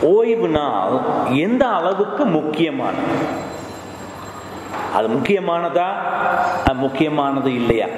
ஓய்வு நாள் எந்த அளவுக்கு முக்கியமானது அது முக்கியமானதா அது முக்கியமானது இல்லையா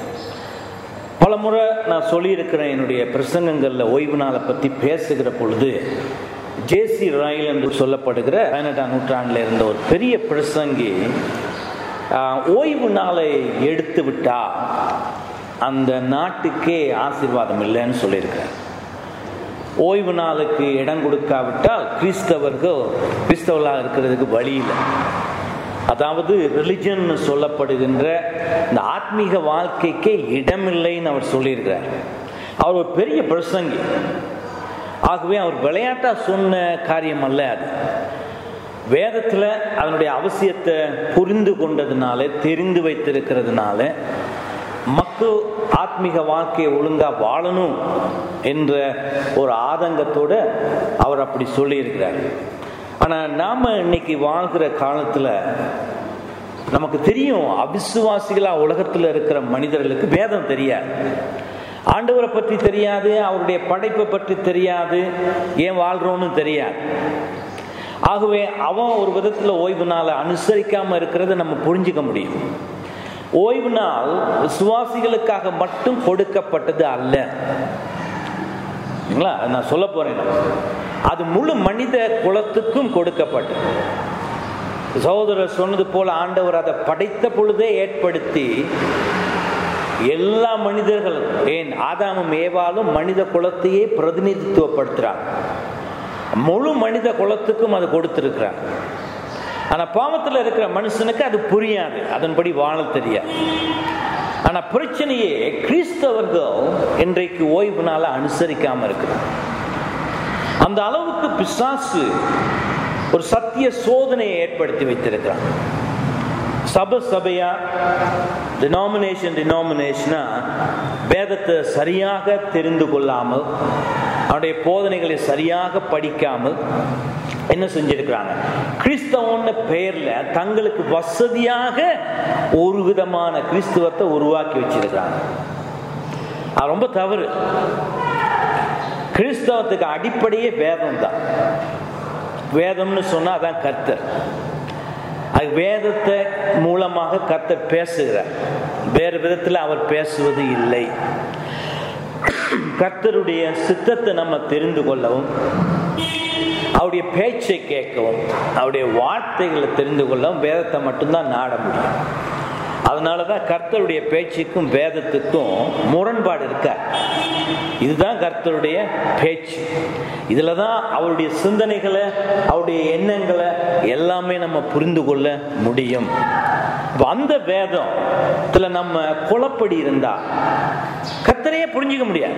பல முறை நான் சொல்லியிருக்கிறேன் என்னுடைய பிரசங்கங்களில் ஓய்வு நாளை பற்றி பேசுகிற பொழுது ஜேசி ராயல் என்று சொல்லப்படுகிற பதினெட்டாம் நூற்றாண்டில் இருந்த ஒரு பெரிய பிரசங்கி ஆஹ், ஓய்வு நாளை எடுத்து விட்டா அந்த நாட்டுக்கே ஆசீர்வாதம் இல்லைன்னு சொல்லியிருக்கிறார் ஓய்வு நாளுக்கு இடம் கொடுக்காவிட்டால் கிறிஸ்தவர்கள் கிறிஸ்தவர்களாக இருக்கிறதுக்கு வழி இல்லை அதாவது ரிலிஜன் சொல்லப்படுகின்ற இந்த ஆத்மீக வாழ்க்கைக்கே இடமில்லைன்னு அவர் சொல்லியிருக்கிறார் அவர் ஒரு பெரிய பிரசங்கி ஆகவே அவர் விளையாட்டா சொன்ன காரியம் அல்ல அது வேதத்தில் அதனுடைய அவசியத்தை புரிந்து கொண்டதுனால தெரிந்து வைத்திருக்கிறதுனால மக்கள் ஆத்மீக வாழ்க்கையை ஒழுங்கா வாழணும் என்ற ஒரு ஆதங்கத்தோட அவர் அப்படி சொல்லியிருக்கிறார் ஆனா நாம இன்னைக்கு வாழ்கிற காலத்துல நமக்கு தெரியும் அவிசுவாசிகளா உலகத்துல இருக்கிற மனிதர்களுக்கு வேதம் தெரியாது ஆண்டவரை பற்றி தெரியாது அவருடைய படைப்பை பற்றி தெரியாது ஏன் வாழ்றோன்னு தெரியாது ஆகவே அவன் ஒரு விதத்துல ஓய்வு நாளை அனுசரிக்காம இருக்கிறத நம்ம புரிஞ்சுக்க முடியும் ஓய்வு நாள் விசுவாசிகளுக்காக மட்டும் கொடுக்கப்பட்டது அல்ல சரிங்களா அது நான் சொல்ல போறேன் நம்ம. அது முழு மனித குலத்துக்கும் கொடுக்கப்பட்டது சகோதரர் சொன்னது போல ஆண்டவர் அதை படைத்த பொழுதே ஏற்படுத்தி எல்லா மனிதர்களும் ஏன் ஆதாமும் ஏவாலும் மனித குலத்தையே பிரதிநிதித்துவப்படுத்துறார் முழு மனித குலத்துக்கும் அது கொடுத்திருக்கிறார் ஆனா பாவத்தில் இருக்கிற மனுஷனுக்கு அது புரியாது அதன்படி வாழ தெரியாது ஆனா பிரச்சனையே கிறிஸ்தவர்கள் இன்றைக்கு ஓய்வு நாளை அனுசரிக்காம இருக்கிறார் அந்த அளவுக்கு பிசாசு ஒரு சத்திய சோதனையை ஏற்படுத்தி வைத்திருக்கிறான் சபை சபையா டினாமினேஷன் டினாமினேஷனா வேதத்தை சரியாக தெரிந்து கொள்ளாமல் அவனுடைய போதனைகளை சரியாக படிக்காமல் என்ன செஞ்சிருக்கிறாங்க கிறிஸ்தவன்னு பெயர்ல தங்களுக்கு வசதியாக ஒரு விதமான கிறிஸ்துவத்தை உருவாக்கி வச்சிருக்கிறாங்க அது ரொம்ப தவறு கிறிஸ்தவத்துக்கு அடிப்படையே வேதம் தான் வேதம்னு சொன்னா அதான் கர்த்தர் அது வேதத்தை மூலமாக கர்த்தர் பேசுகிறார் வேறு விதத்தில் அவர் பேசுவது இல்லை கர்த்தருடைய சித்தத்தை நம்ம தெரிந்து கொள்ளவும் அவருடைய பேச்சை கேட்கவும் அவருடைய வார்த்தைகளை தெரிந்து கொள்ளவும் வேதத்தை மட்டும்தான் நாட முடியும் அதனால தான் கர்த்தருடைய பேச்சுக்கும் வேதத்துக்கும் முரண்பாடு இருக்க இதுதான் கர்த்தருடைய பேச்சு இதில் தான் அவருடைய சிந்தனைகளை அவருடைய எண்ணங்களை எல்லாமே நம்ம புரிந்து கொள்ள முடியும் இப்ப அந்த வேதத்துல நம்ம குழப்படி இருந்தா கர்த்தரையே புரிஞ்சுக்க முடியாது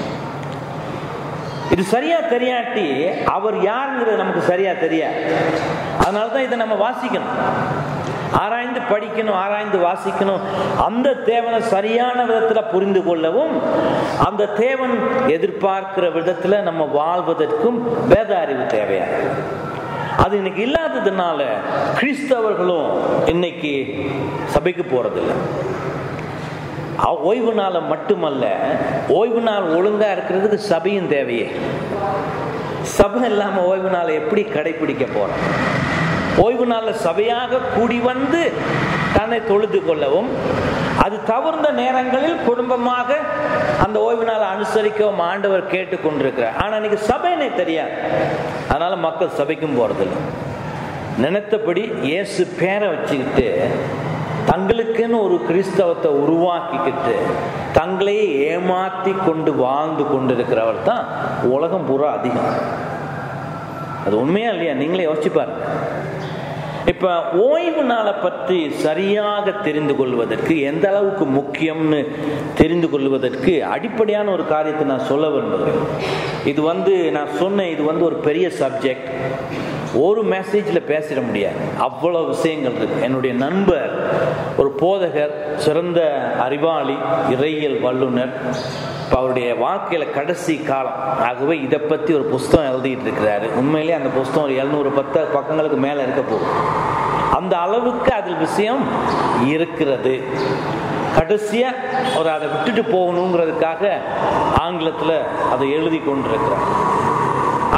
இது சரியா தெரியாட்டி அவர் யாருங்கிறது நமக்கு சரியா தெரியாது அதனால தான் இதை நம்ம வாசிக்கணும் ஆராய்ந்து படிக்கணும் ஆராய்ந்து வாசிக்கணும் அந்த தேவனை சரியான விதத்துல புரிந்து கொள்ளவும் அந்த தேவன் எதிர்பார்க்கிற விதத்துல நம்ம வாழ்வதற்கும் வேத அறிவு தேவையா அது இன்னைக்கு இல்லாததுனால கிறிஸ்தவர்களும் இன்னைக்கு சபைக்கு போறதில்லை அ- ஓய்வு நாளை மட்டுமல்ல ஓய்வு நாள் ஒழுங்கா இருக்கிறதுக்கு சபையும் தேவையே சபை இல்லாம ஓய்வு நாளை எப்படி கடைபிடிக்க போறோம் ஓய்வு நாள்ல சபையாக கூடி வந்து தன்னை தொழுது கொள்ளவும் அது தவிர்ந்த நேரங்களில் குடும்பமாக அந்த ஓய்வு நாளை அனுசரிக்கவும் ஆண்டவர் கேட்டு கொண்டிருக்கிறார் ஆனா இன்னைக்கு சபைனே தெரியாது அதனால மக்கள் சபைக்கும் போறதில்லை நினைத்தபடி இயேசு பேரை வச்சுக்கிட்டு தங்களுக்குன்னு ஒரு கிறிஸ்தவத்தை உருவாக்கிக்கிட்டு தங்களையே ஏமாத்தி கொண்டு வாழ்ந்து கொண்டிருக்கிறவர் தான் உலகம் பூரா அதிகம் அது உண்மையா இல்லையா நீங்களே யோசிச்சு பாருங்க இப்ப ஓய்வு நாளை பற்றி சரியாக தெரிந்து கொள்வதற்கு எந்த அளவுக்கு முக்கியம்னு தெரிந்து கொள்வதற்கு அடிப்படையான ஒரு காரியத்தை நான் சொல்ல விரும்புகிறேன் இது வந்து நான் சொன்ன இது வந்து ஒரு பெரிய சப்ஜெக்ட் ஒரு மெசேஜில் பேசிட முடியாது அவ்வளோ விஷயங்கள் இருக்கு என்னுடைய நண்பர் ஒரு போதகர் சிறந்த அறிவாளி இறையியல் வல்லுனர் இப்போ அவருடைய வாழ்க்கையில் கடைசி காலம் ஆகவே இதை பற்றி ஒரு புஸ்தகம் எழுதிட்டு இருக்கிறாரு உண்மையிலேயே அந்த புஸ்தகம் ஒரு எழுநூறு பத்து பக்கங்களுக்கு மேலே இருக்க போகுது அந்த அளவுக்கு அதில் விஷயம் இருக்கிறது கடைசியா ஒரு அதை விட்டுட்டு போகணுங்கிறதுக்காக ஆங்கிலத்தில் அதை எழுதி கொண்டிருக்கிறார் ஆக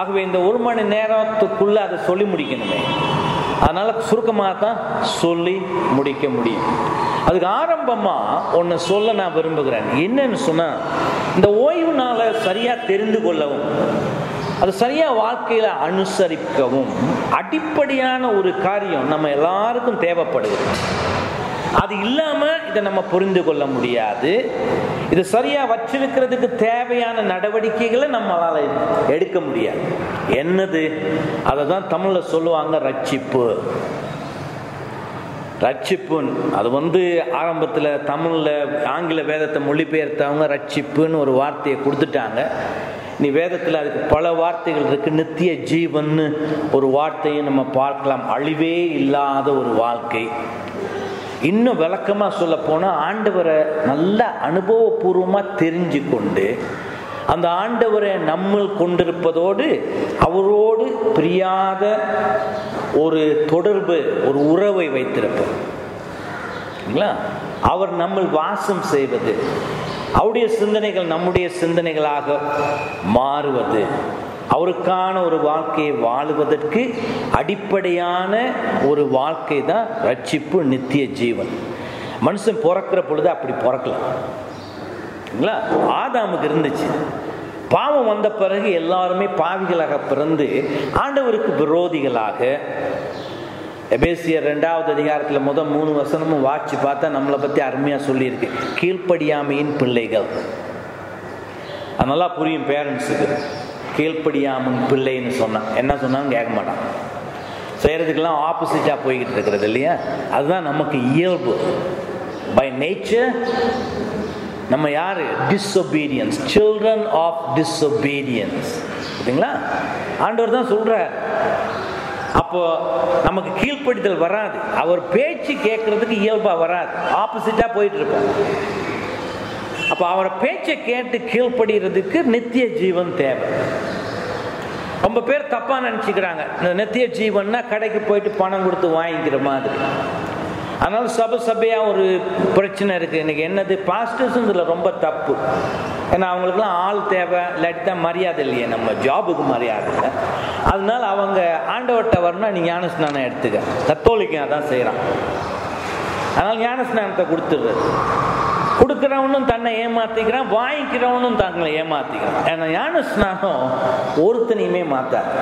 ஆகவே இந்த ஒரு மணி நேரத்துக்குள்ள அதை சொல்லி முடிக்கணுமே அதனால சுருக்கமாக தான் சொல்லி முடிக்க முடியும் அதுக்கு ஆரம்பமா ஒன்று சொல்ல நான் விரும்புகிறேன் என்னன்னு சொன்னா இந்த ஓய்வு நாளை சரியா தெரிந்து கொள்ளவும் அது சரியா வாழ்க்கையில அனுசரிக்கவும் அடிப்படையான ஒரு காரியம் நம்ம எல்லாருக்கும் தேவைப்படுகிறது அது இல்லாம இதை நம்ம புரிந்து கொள்ள முடியாது இது சரியா வச்சிருக்கிறதுக்கு தேவையான நடவடிக்கைகளை நம்மளால எடுக்க முடியாது என்னது அதை தான் தமிழ்ல சொல்லுவாங்க ரட்சிப்பு ரட்சிப்புன்னு அது வந்து ஆரம்பத்தில் தமிழில் ஆங்கில வேதத்தை மொழிபெயர்த்தவங்க ரட்சிப்புன்னு ஒரு வார்த்தையை கொடுத்துட்டாங்க நீ வேதத்தில் அதுக்கு பல வார்த்தைகள் இருக்கு நித்திய ஜீவன்னு ஒரு வார்த்தையை நம்ம பார்க்கலாம் அழிவே இல்லாத ஒரு வாழ்க்கை இன்னும் விளக்கமாக சொல்ல போனால் ஆண்டவரை நல்ல அனுபவபூர்வமாக தெரிஞ்சு கொண்டு அந்த ஆண்டவரை நம்மள் கொண்டிருப்பதோடு அவரோடு பிரியாத ஒரு தொடர்பு ஒரு உறவை வைத்திருப்பார் இல்லைங்களா அவர் நம்ம வாசம் செய்வது அவருடைய சிந்தனைகள் நம்முடைய சிந்தனைகளாக மாறுவது அவருக்கான ஒரு வாழ்க்கையை வாழுவதற்கு அடிப்படையான ஒரு வாழ்க்கை தான் ரட்சிப்பு நித்திய ஜீவன் மனுஷன் பிறக்கிற பொழுது அப்படி பிறக்கலாம் இல்லைங்களா ஆதாமுக்கு இருந்துச்சு பாவம் வந்த பிறகு எல்லாருமே பாவிகளாக பிறந்து ஆண்டவருக்கு விரோதிகளாக எபேசியர் ரெண்டாவது அதிகாரத்தில் முதல் மூணு வசனமும் வாட்சி பார்த்தா நம்மளை பற்றி அருமையாக சொல்லியிருக்கு கீழ்ப்படியாமையின் பிள்ளைகள் அது நல்லா புரியும் பேரண்ட்ஸுக்கு கீழ்ப்படியாமன் பிள்ளைன்னு சொன்னான் என்ன சொன்னாலும் கேட்க மாட்டான் செய்கிறதுக்கெல்லாம் ஆப்போசிட்டாக போய்கிட்டு இருக்கிறது இல்லையா அதுதான் நமக்கு இயல்பு பை நேச்சர் நம்ம யாரு டிஸ்ஒபீடியன்ஸ் சில்ட்ரன் ஆஃப் டிஸ்ஒபீடியன்ஸ் சரிங்களா ஆண்டவர் தான் சொல்றார் அப்போ நமக்கு கீழ்ப்படிதல் வராது அவர் பேச்சு கேட்கறதுக்கு இயல்பா வராது ஆப்போசிட்டா போயிட்டு இருப்போம் அப்போ அவரை பேச்சை கேட்டு கீழ்ப்படுகிறதுக்கு நித்திய ஜீவன் தேவை ரொம்ப பேர் தப்பா நினைச்சுக்கிறாங்க இந்த நித்திய ஜீவன்னா கடைக்கு போயிட்டு பணம் கொடுத்து வாங்கிக்கிற மாதிரி அதனால சபை சபையா ஒரு பிரச்சனை இருக்கு இன்னைக்கு என்னது பாஸ்டர்ஸ் இதுல ரொம்ப தப்பு ஏன்னா அவங்களுக்குலாம் ஆள் தேவை இல்லாட்டி தான் மரியாதை இல்லையே நம்ம ஜாபுக்கு மரியாதை இல்லை அதனால அவங்க ஆண்டவர்கிட்ட வரணும்னா நீ ஞான ஸ்நானம் எடுத்துக்க கத்தோலிக்கம் அதான் செய்கிறான் அதனால ஞான ஸ்நானத்தை கொடுத்துடுறது கொடுக்குறவனும் தன்னை ஏமாத்திக்கிறான் வாங்கிக்கிறவனும் தங்களை ஏமாத்திக்கிறான் ஏன்னா ஞான ஸ்நானம் ஒருத்தனையுமே மாத்தாது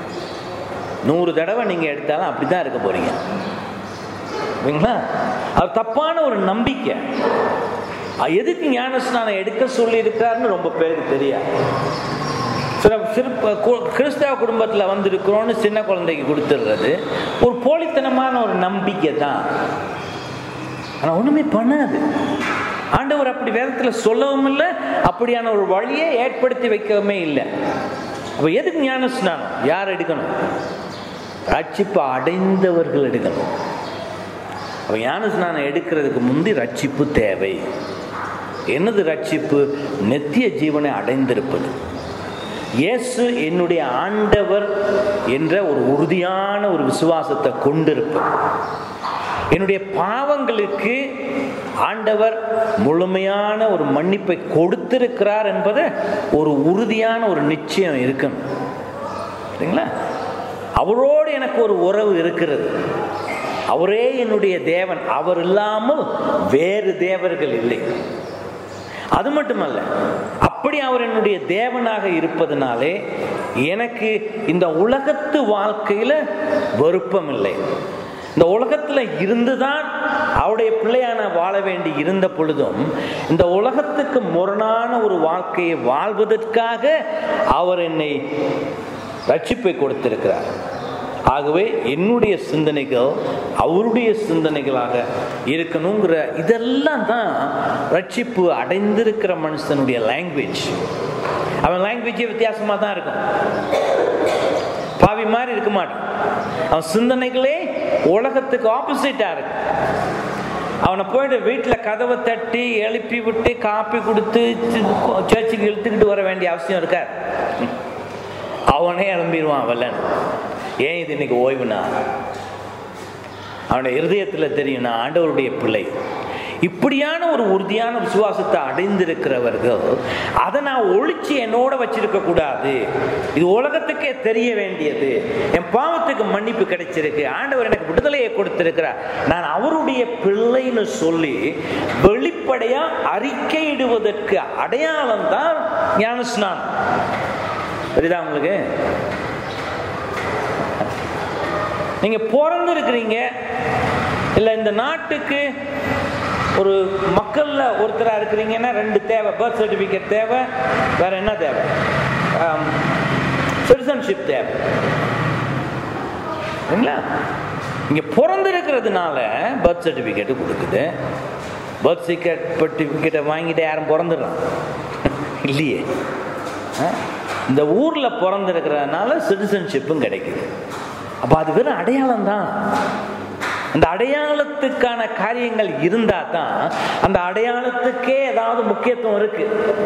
நூறு தடவை நீங்க எடுத்தாலும் அப்படிதான் இருக்க போறீங்க சரிங்களா அது தப்பான ஒரு நம்பிக்கை அது எதுக்கு ஞானஸ்நானம் எடுக்க சொல்லி இருக்காருன்னு ரொம்ப பேருக்கு தெரியாது சில சிறு கிறிஸ்தவ குடும்பத்தில் வந்திருக்கிறோன்னு சின்ன குழந்தைக்கு கொடுத்துடுறது ஒரு போலித்தனமான ஒரு நம்பிக்கை தான் ஆனால் ஒன்றுமே பண்ணாது ஆண்டவர் அப்படி வேதத்தில் சொல்லவும் இல்லை அப்படியான ஒரு வழியை ஏற்படுத்தி வைக்கவுமே இல்லை அப்போ எதுக்கு ஞான ஸ்நானம் யார் எடுக்கணும் ரட்சிப்பு அடைந்தவர்கள் எடுக்கணும் அப்போ ஞான ஸ்நானம் எடுக்கிறதுக்கு முந்தி ரட்சிப்பு தேவை என்னது ரட்சிப்பு நித்திய ஜீவனை அடைந்திருப்பது இயேசு என்னுடைய ஆண்டவர் என்ற ஒரு உறுதியான ஒரு விசுவாசத்தை கொண்டிருப்பது என்னுடைய பாவங்களுக்கு ஆண்டவர் முழுமையான ஒரு மன்னிப்பை கொடுத்திருக்கிறார் என்பது ஒரு உறுதியான ஒரு நிச்சயம் இருக்கணும் சரிங்களா அவரோடு எனக்கு ஒரு உறவு இருக்கிறது அவரே என்னுடைய தேவன் அவர் இல்லாமல் வேறு தேவர்கள் இல்லை அது மட்டுமல்ல அப்படி அவர் என்னுடைய தேவனாக இருப்பதனாலே எனக்கு இந்த உலகத்து வாழ்க்கையில விருப்பம் இல்லை இந்த உலகத்துல இருந்துதான் அவருடைய பிள்ளையான வாழ வேண்டி இருந்த பொழுதும் இந்த உலகத்துக்கு முரணான ஒரு வாழ்க்கையை வாழ்வதற்காக அவர் என்னை ரட்சிப்பை கொடுத்திருக்கிறார் ஆகவே என்னுடைய சிந்தனைகள் அவருடைய சிந்தனைகளாக இருக்கணுங்கிற இதெல்லாம் தான் ரட்சிப்பு அடைந்திருக்கிற மனுஷனுடைய லாங்குவேஜ் அவன் லாங்குவேஜே வித்தியாசமாக தான் இருக்கும் பாவி மாதிரி இருக்க மாட்டான் அவன் சிந்தனைகளே உலகத்துக்கு ஆப்போசிட்டா இருக்கு அவனை போயிட்டு வீட்டில் கதவை தட்டி எழுப்பி விட்டு காப்பி கொடுத்து சர்ச்சுக்கு இழுத்துக்கிட்டு வர வேண்டிய அவசியம் இருக்கார் அவனே எழும்பிடுவான் வெள்ளன் ஏன் இது இன்னைக்கு ஓய்வுனா அவனுடைய இருதயத்தில் தெரியும் நான் ஆண்டவருடைய பிள்ளை இப்படியான ஒரு உறுதியான விசுவாசத்தை அடைந்திருக்கிறவர்கள் அதை நான் ஒழிச்சு என்னோட வச்சிருக்க கூடாது இது உலகத்துக்கே தெரிய வேண்டியது என் பாவத்துக்கு மன்னிப்பு கிடைச்சிருக்கு ஆண்டவர் எனக்கு விடுதலையை கொடுத்திருக்கிறார் நான் அவருடைய பிள்ளைன்னு சொல்லி வெளிப்படையா அறிக்கையிடுவதற்கு அடையாளம் தான் ஞானஸ்நானம் புரியுதா உங்களுக்கு நீங்க பிறந்து இருக்கிறீங்க இல்ல இந்த நாட்டுக்கு ஒரு மக்கள்ல ஒருத்தரா இருக்கிறீங்கன்னா ரெண்டு தேவை பர்த் சர்டிபிகேட் தேவை வேற என்ன தேவை சிட்டிசன்ஷிப் தேவை இல்லைங்களா இங்க பிறந்திருக்கிறதுனால பர்த் சர்டிபிகேட் கொடுக்குது பர்த் சர்டிஃபிகேட் சர்டிஃபிகேட்டை வாங்கிட்டு யாரும் பிறந்துடலாம் இல்லையே ஆ? இந்த ஊர்ல பிறந்திருக்கிறதுனால சிட்டிசன்ஷிப்பும் கிடைக்குது அப்ப அது வெறும் அடையாளம் தான் அந்த அடையாளத்துக்கான காரியங்கள் இருந்தா தான் அந்த அடையாளத்துக்கே ஏதாவது முக்கியத்துவம் இருக்கு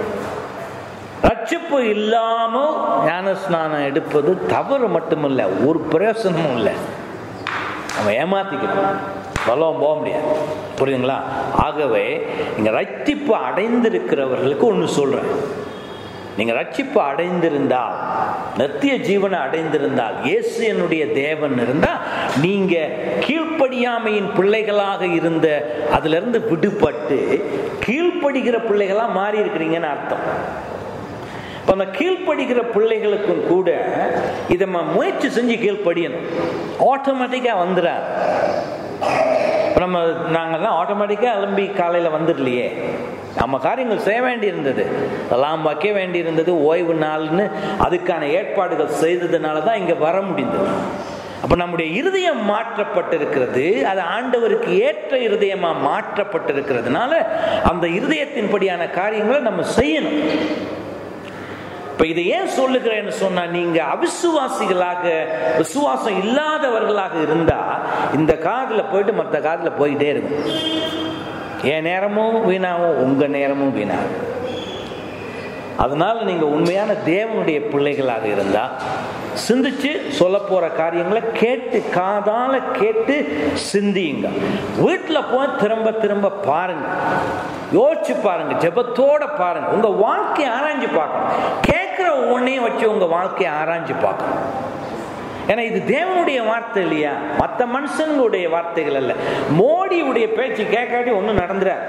ரட்சிப்பு இல்லாம ஞானஸ்நானம் எடுப்பது தவறு மட்டுமில்ல ஒரு பிரயோசனமும் இல்லை அவன் ஏமாத்திக்கணும் பலம் போக முடியாது புரியுதுங்களா ஆகவே இங்க ரட்சிப்பு அடைந்திருக்கிறவர்களுக்கு ஒன்று சொல்றேன் நீங்க ரட்சிப்பு அடைந்திருந்தால் நித்திய ஜீவனை அடைந்திருந்தால் இயேசு என்னுடைய தேவன் இருந்தா நீங்க கீழ்ப்படியாமையின் பிள்ளைகளாக இருந்த அதுல இருந்து விடுபட்டு கீழ்ப்படுகிற பிள்ளைகளா மாறி இருக்கிறீங்கன்னு அர்த்தம் இப்போ அந்த கீழ்ப்படுகிற பிள்ளைகளுக்கும் கூட இதை ம- முயற்சி செஞ்சு கீழ்ப்படியணும் ஆட்டோமேட்டிக்காக வந்துடாது இப்போ நம்ம நாங்கள்லாம் ஆட்டோமேட்டிக்காக எழும்பி காலையில் வந்துடலையே நம்ம காரியங்கள் செய்ய வேண்டியிருந்தது எல்லாம் வைக்க வேண்டியிருந்தது ஓய்வு நாள்னு அதுக்கான ஏற்பாடுகள் செய்ததுனால தான் இங்கே வர முடிந்தது அப்போ நம்முடைய இருதயம் மாற்றப்பட்டிருக்கிறது அது ஆண்டவருக்கு ஏற்ற இருதயமாக மாற்றப்பட்டிருக்கிறதுனால அந்த இருதயத்தின்படியான காரியங்களை நம்ம செய்யணும் இப்ப இதை ஏன் சொல்லுகிறேன்னு சொன்னா நீங்க அவிசுவாசிகளாக விசுவாசம் இல்லாதவர்களாக இருந்தா இந்த காதுல போயிட்டு மற்ற காதுல போயிட்டே இருக்கும் என் நேரமும் வீணாகும் உங்க நேரமும் வீணாகும் அதனால நீங்க உண்மையான தேவனுடைய பிள்ளைகளாக இருந்தா சிந்திச்சு சொல்ல போற காரியங்களை கேட்டு காதால கேட்டு சிந்தியுங்க வீட்டுல போய் திரும்ப திரும்ப பாருங்க யோசிச்சு பாருங்க ஜெபத்தோட பாருங்க உங்க வாழ்க்கையை ஆராய்ஞ்சு பார்க்கணும் கேட்கிற ஒன்னையும் வச்சு உங்க வாழ்க்கையை ஆராய்ஞ்சு பார்க்கணும் ஏன்னா இது தேவனுடைய வார்த்தை இல்லையா மற்ற மனுஷனுடைய வார்த்தைகள் அல்ல மோடியுடைய பேச்சு கேட்காட்டி ஒன்றும் நடந்துடாது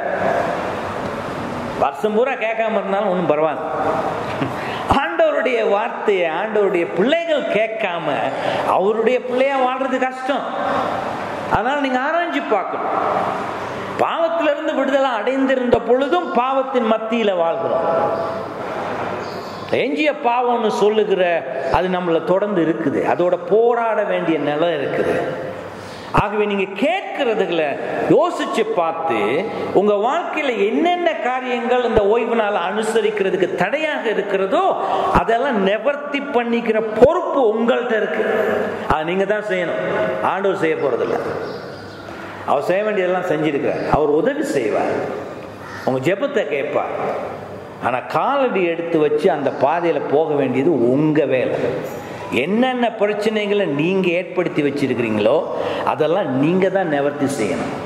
வருஷம் பூரா கேட்காம இருந்தாலும் ஒன்றும் பரவாயில்ல ஆண்டவருடைய வார்த்தையை ஆண்டவருடைய பிள்ளைகள் கேட்காம அவருடைய பிள்ளையா வாழ்றது கஷ்டம் அதனால நீங்க ஆராய்ஞ்சு பார்க்கணும் பாவத்திலிருந்து விடுதலை அடைந்திருந்த பொழுதும் பாவத்தின் மத்தியில வாழ்கிறோம் எஞ்சிய பாவம்னு சொல்லுகிற அது நம்மளை தொடர்ந்து இருக்குது அதோட போராட வேண்டிய நிலை இருக்குது ஆகவே நீங்க கேட்கறதுல யோசிச்சு பார்த்து உங்க வாழ்க்கையில என்னென்ன காரியங்கள் இந்த ஓய்வு நாள் அனுசரிக்கிறதுக்கு தடையாக இருக்கிறதோ அதெல்லாம் நிவர்த்தி பண்ணிக்கிற பொறுப்பு உங்கள்கிட்ட இருக்கு அது நீங்க தான் செய்யணும் ஆண்டவர் செய்ய போறதில்ல அவர் செய்ய வேண்டியதெல்லாம் செஞ்சிருக்கிறார் அவர் உதவி செய்வார் உங்க ஜெபத்தை கேட்பார் ஆனா காலடி எடுத்து வச்சு அந்த பாதையில போக வேண்டியது உங்க வேலை என்னென்ன பிரச்சனைகளை நீங்க ஏற்படுத்தி வச்சிருக்கிறீங்களோ அதெல்லாம் நீங்க தான் நிவர்த்தி செய்யணும்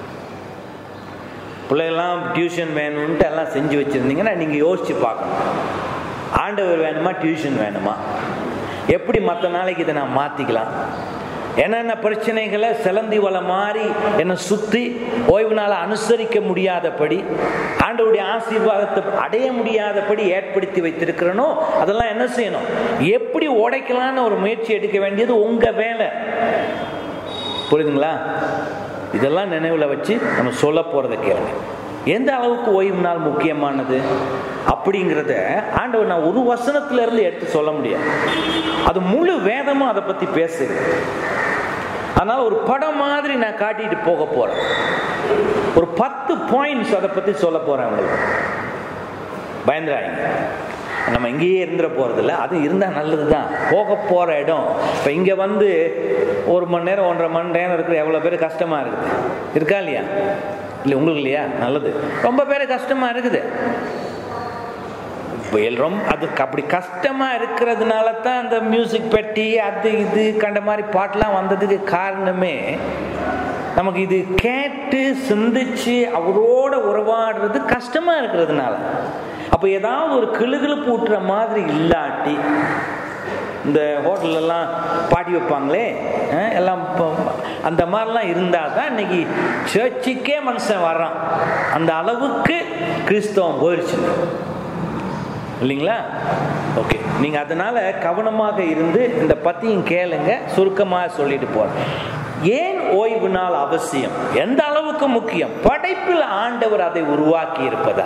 பிள்ளைகள்லாம் டியூஷன் வேணும்ன்ட்டு எல்லாம் செஞ்சு வச்சிருந்தீங்கன்னா நீங்க யோசிச்சு பார்க்கணும் ஆண்டவர் வேணுமா டியூஷன் வேணுமா எப்படி மற்ற நாளைக்கு இதை நான் மாத்திக்கலாம் என்னென்ன பிரச்சனைகளை சிலந்தி வலை மாறி என்னை சுத்தி ஓய்வு நாளை அனுசரிக்க முடியாதபடி ஆண்டவருடைய ஆசீர்வாதத்தை அடைய முடியாதபடி ஏற்படுத்தி வைத்திருக்கிறனோ அதெல்லாம் என்ன செய்யணும் எப்படி உடைக்கலாம்னு ஒரு முயற்சி எடுக்க வேண்டியது உங்க வேலை புரியுதுங்களா இதெல்லாம் நினைவில் வச்சு நம்ம சொல்ல போறதை கேளுங்க எந்த அளவுக்கு ஓய்வு நாள் முக்கியமானது அப்படிங்கிறத ஆண்டவர் நான் ஒரு வசனத்துல இருந்து எடுத்து சொல்ல முடியாது அது முழு வேதமும் அதை பத்தி பேசுது அதனால ஒரு படம் மாதிரி நான் காட்டிட்டு போக போறேன் ஒரு பத்து பாயிண்ட்ஸ் அதை பத்தி சொல்ல போறேன் உங்களுக்கு பயந்துராங்க நம்ம இங்கேயே இருந்துட போறதில்ல அது இருந்தால் நல்லது தான் போக போகிற இடம் இப்போ இங்கே வந்து ஒரு மணி நேரம் ஒன்றரை மணி நேரம் இருக்கிற எவ்வளோ பேர் கஷ்டமாக இருக்குது இருக்கா இல்லையா இல்லை உங்களுக்கு இல்லையா நல்லது ரொம்ப பேர் கஷ்டமாக இருக்குது இப்போ எல் ரொம்ப அதுக்கு அப்படி கஷ்டமாக இருக்கிறதுனால தான் அந்த மியூசிக் பெட்டி அது இது கண்ட மாதிரி பாட்டெலாம் வந்ததுக்கு காரணமே நமக்கு இது கேட்டு சிந்திச்சு அவரோட உறவாடுறது கஷ்டமா இருக்கிறதுனால அப்ப ஏதாவது ஒரு கிளுகிழுப்பு ஊட்டுற மாதிரி இல்லாட்டி இந்த ஹோட்டல்லலாம் பாட்டி வைப்பாங்களே அஹ், எல்லாம் இப்போ- அந்த மாதிரிலாம் இருந்தால் தான் இன்னைக்கு சர்ச்சுக்கே மனுஷன் வர்றான் அந்த அளவுக்கு கிறிஸ்தவம் போயிடுச்சு இல்லைங்களா ஓகே நீங்க அதனால கவனமாக இருந்து இந்த பத்தியும் கேளுங்க சுருக்கமாக சொல்லிட்டு போறேன் ஏன் ஓய்வு நாள் அவசியம் எந்த அளவுக்கு முக்கியம் படைப்பில் ஆண்டவர் அதை உருவாக்கி இருப்பதா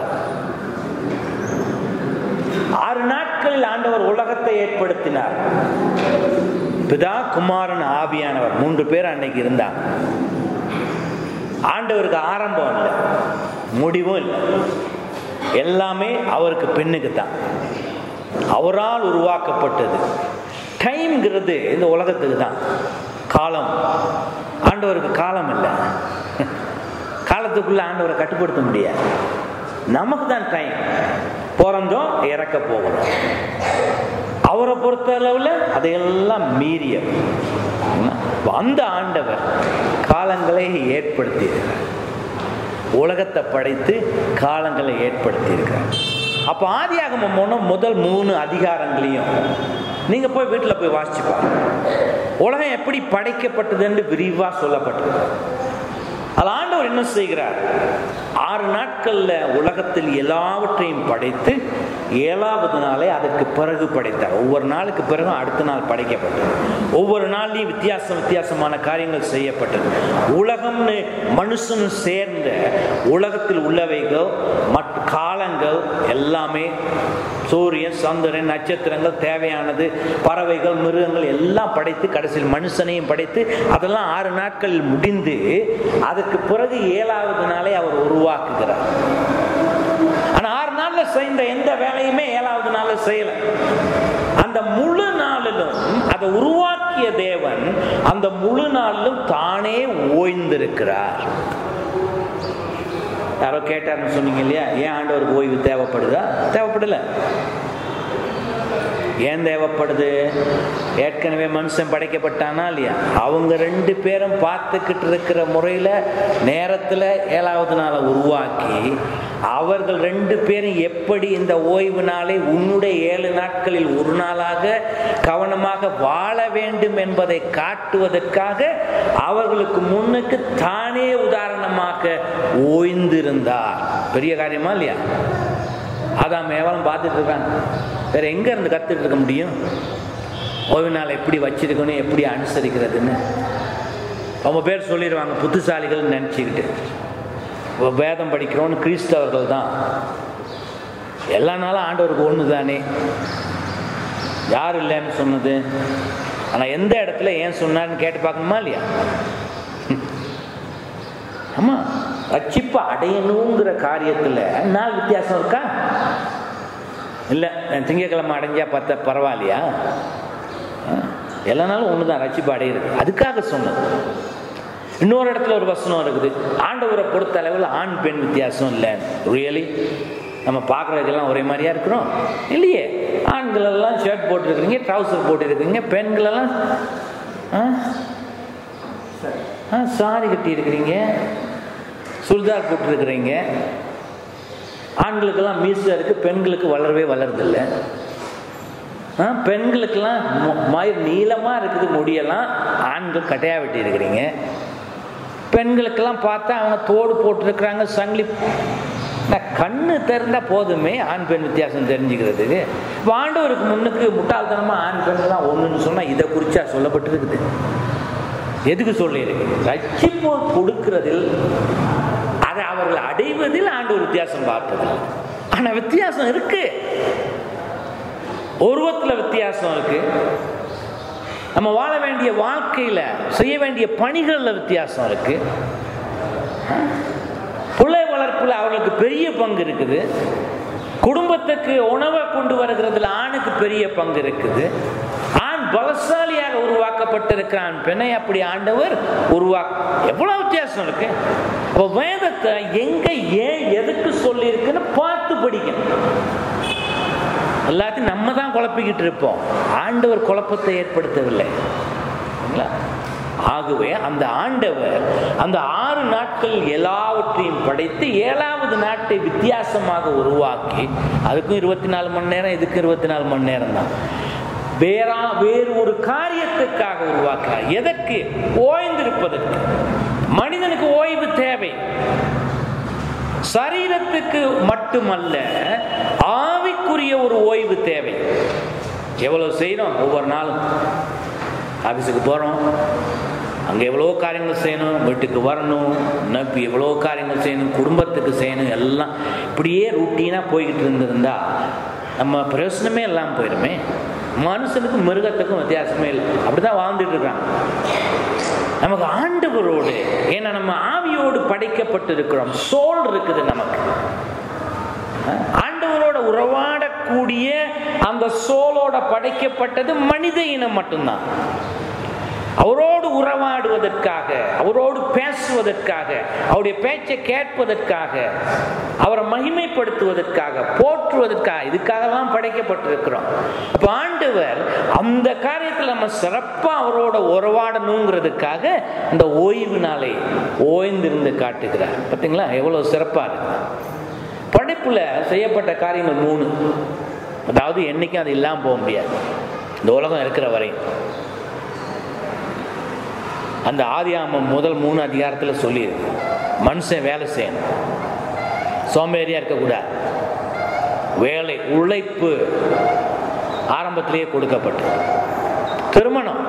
ஆறு நாட்களில் ஆண்டவர் உலகத்தை ஏற்படுத்தினார் பிதா குமாரன் ஆவியானவர் மூன்று பேர் அன்னைக்கு இருந்தாங்க ஆண்டவருக்கு ஆரம்பம் இல்லை முடிவும் இல்லை எல்லாமே அவருக்கு பெண்ணுக்கு தான் அவரால் உருவாக்கப்பட்டது டைம்ங்கிறது இந்த உலகத்துக்கு தான் காலம் ஆண்டவருக்கு காலம் இல்லை காலத்துக்குள்ள ஆண்டவரை கட்டுப்படுத்த முடியாது நமக்கு தான் டைம் பிறந்தோம் இறக்க போகிறோம் அவரை பொறுத்த அளவில் அதையெல்லாம் மீறியவர் அந்த ஆண்டவர் காலங்களை ஏற்படுத்தியிருக்கிறார் உலகத்தை படைத்து காலங்களை ஏற்படுத்தியிருக்கிறார் அப்போ ஆதியாகமம் போன முதல் மூணு அதிகாரங்களையும் நீங்க போய் வீட்டில் போய் வாசிச்சு பாருங்க உலகம் எப்படி படைக்கப்பட்டதுன்னு விரிவா சொல்லப்பட்டது அது ஆண்டவர் என்ன செய்கிறார் ஆறு நாட்கள்ல உலகத்தில் எல்லாவற்றையும் படைத்து ஏழாவது நாளே அதற்கு பிறகு படைத்தார் ஒவ்வொரு நாளுக்கு பிறகு அடுத்த நாள் படைக்கப்பட்டது ஒவ்வொரு நாள்லையும் வித்தியாசம் வித்தியாசமான காரியங்கள் செய்யப்பட்டது உலகம்னு மனுஷன் சேர்ந்த உலகத்தில் உள்ளவைகள் மற்ற காலங்கள் எல்லாமே சூரியன் சந்திரன் நட்சத்திரங்கள் தேவையானது பறவைகள் மிருகங்கள் எல்லாம் படைத்து கடைசியில் மனுஷனையும் படைத்து அதெல்லாம் ஆறு நாட்களில் முடிந்து அதுக்கு பிறகு ஏழாவது நாளே அவர் உருவாக்குகிறார் ஆனா ஆறு நாள்ல செய்த எந்த வேலையுமே ஏழாவது நாள்ல செய்யல அந்த முழு நாளிலும் அதை உருவாக்கிய தேவன் அந்த முழு நாளிலும் தானே ஓய்ந்திருக்கிறார் யாரோ கேட்டார்னு சொன்னீங்க இல்லையா ஏன் ஆண்டவருக்கு ஓய்வு தேவைப்படுதா தேவைப்படல ஏன் தேவைப்படுது ஏற்கனவே மனுஷன் படைக்கப்பட்டானா இல்லையா அவங்க ரெண்டு பேரும் பார்த்துக்கிட்டு இருக்கிற முறையில் நேரத்தில் ஏழாவது நாளை உருவாக்கி அவர்கள் ரெண்டு பேரும் எப்படி இந்த ஓய்வு நாளை உன்னுடைய ஏழு நாட்களில் ஒரு நாளாக கவனமாக வாழ வேண்டும் என்பதை காட்டுவதற்காக அவர்களுக்கு முன்னுக்கு தானே உதாரணமாக ஓய்ந்திருந்தார் பெரிய காரியமா இல்லையா அதான் மேவலம் பார்த்துட்டு இருக்காங்க வேற எங்க இருந்து கத்துட்டு இருக்க முடியும் ஓய்வு நாள் எப்படி வச்சிருக்கணும் எப்படி அனுசரிக்கிறதுன்னு ரொம்ப பேர் சொல்லிடுவாங்க புத்திசாலிகள் நினச்சிக்கிட்டு வேதம் படிக்கிறோன்னு கிறிஸ்தவர்கள் தான் எல்லா நாளும் ஆண்டவருக்கு ஒன்று தானே யார் இல்லைன்னு சொன்னது ஆனால் எந்த இடத்துல ஏன் சொன்னார்னு கேட்டு பார்க்கணுமா இல்லையா ஆமா ரட்சிப்பு அடையணுங்கிற காரியத்தில் நாள் வித்தியாசம் இருக்கா இல்லை திங்கக்கிழமை அடைஞ்சா பார்த்தா பரவாயில்லையா எல்லா நாளும் ஒன்று தான் ரட்சிப்பு அடையிறது அதுக்காக சொன்னது இன்னொரு இடத்துல ஒரு வசனம் இருக்குது ஆண்டவரை பொறுத்த அளவில் ஆண் பெண் வித்தியாசம் இல்லை ரியலி நம்ம பார்க்குறதுக்கெல்லாம் ஒரே மாதிரியா இருக்கிறோம் இல்லையே ஆண்கள் எல்லாம் ஷர்ட் போட்டுருக்கிறீங்க ட்ரௌசர் போட்டுருக்கிறீங்க பெண்கள் எல்லாம் ஆ சாரி கட்டி இருக்கிறீங்க சுடிதார் போட்டுருக்கிறீங்க ஆண்களுக்கெல்லாம் மீசை இருக்குது பெண்களுக்கு வளரவே வளருதில்லை ஆ பெண்களுக்கெல்லாம் மயிர் நீளமாக இருக்குது முடியெல்லாம் ஆண்கள் கட்டையாக வெட்டி இருக்கிறீங்க பெண்களுக்கெல்லாம் பார்த்தா அவங்க தோடு போட்டிருக்கிறாங்க சங்கிலி நான் கண்ணு திறந்தா போதுமே ஆண் பெண் வித்தியாசம் தெரிஞ்சுக்கிறதுக்கு இப்போ ஆண்டவருக்கு முன்னுக்கு முட்டாள்தனமாக ஆண் பெண்கள்லாம் ஒன்றுன்னு சொன்னால் இதை குறிச்சா சொல்லப்பட்டிருக்குது எதுக்கு சொல்லியிருக்கு ரட்சிப்பு கொடுக்கிறதில் அதை அவர்கள் அடைவதில் ஆண்டவர் வித்தியாசம் பார்ப்பதில்லை ஆனால் வித்தியாசம் இருக்கு உருவத்தில் வித்தியாசம் இருக்கு நம்ம வாழ வேண்டிய வாழ்க்கையில் செய்ய வேண்டிய பணிகளில் வித்தியாசம் இருக்கு பிள்ளை வளர்ப்பில் அவர்களுக்கு பெரிய பங்கு இருக்குது குடும்பத்துக்கு உணவை கொண்டு வருகிறதுல ஆணுக்கு பெரிய பங்கு இருக்குது ஆண் பலசாலியாக உருவாக்கப்பட்டிருக்கிறான் பெண்ணை அப்படி ஆண்டவர் உருவா எவ்வளவு வித்தியாசம் இருக்கு இப்போ வேதத்தை எங்க ஏன் எதுக்கு சொல்லி இருக்குன்னு பார்த்து படிக்கணும் எல்லாத்தையும் நம்ம தான் குழப்பிக்கிட்டு இருப்போம் ஆண்டவர் குழப்பத்தை ஏற்படுத்தவில்லை ஆகவே அந்த ஆண்டவர் அந்த ஆறு நாட்கள் எல்லாவற்றையும் படைத்து ஏழாவது நாட்டை வித்தியாசமாக உருவாக்கி அதுக்கும் இருபத்தி நாலு மணி நேரம் இதுக்கும் இருபத்தி நாலு மணி நேரம் தான் வேறா வேறு ஒரு காரியத்துக்காக உருவாக்குறார் எதற்கு ஓய்ந்திருப்பதற்கு மனிதனுக்கு ஓய்வு தேவை சரீரத்துக்கு மட்டுமல்ல ஆவிக்குரிய ஒரு ஓய்வு தேவை எவ்வளவு செய்யணும் ஒவ்வொரு நாளும் ஆஃபீஸுக்கு போகிறோம் அங்கே எவ்வளோ காரியங்கள் செய்யணும் வீட்டுக்கு வரணும் நப்பி எவ்வளோ காரியங்கள் செய்யணும் குடும்பத்துக்கு செய்யணும் எல்லாம் இப்படியே ரூட்டீனாக போய்கிட்டு இருந்திருந்தா நம்ம பிரயோசனமே எல்லாம் போயிடுமே மனுஷனுக்கும் மிருகத்துக்கும் வித்தியாசமே இல்லை அப்படி தான் வாழ்ந்துட்டு இருக்காங்க நமக்கு ஆண்டவரோடு ஏன்னா நம்ம ஆவியோடு படைக்கப்பட்டு இருக்கிறோம் சோல் இருக்குது நமக்கு ஆண்டவரோட உறவாடக்கூடிய அந்த சோலோட படைக்கப்பட்டது மனித இனம் மட்டும்தான் அவரோடு உறவாடுவதற்காக அவரோடு பேசுவதற்காக அவருடைய பேச்சை கேட்பதற்காக அவரை மகிமைப்படுத்துவதற்காக போற்றுவதற்காக இதுக்காக தான் படைக்கப்பட்டிருக்கிறோம் அப்ப ஆண்டவர் அந்த காரியத்தில் நம்ம சிறப்பா அவரோட உறவாடணுங்கிறதுக்காக இந்த ஓய்வு நாளை ஓய்ந்திருந்து காட்டுகிறார் பார்த்தீங்களா எவ்வளவு சிறப்பா இருக்கு படைப்புல செய்யப்பட்ட காரியங்கள் மூணு அதாவது என்னைக்கும் அது இல்லாமல் போக முடியாது இந்த உலகம் இருக்கிற வரை அந்த ஆதியாமம் முதல் மூணு அதிகாரத்தில் சொல்லியிருக்கு மனுஷன் வேலை செய்யணும் சோம்பேறியா இருக்கக்கூடாது வேலை உழைப்பு ஆரம்பத்திலேயே கொடுக்கப்பட்டது திருமணம்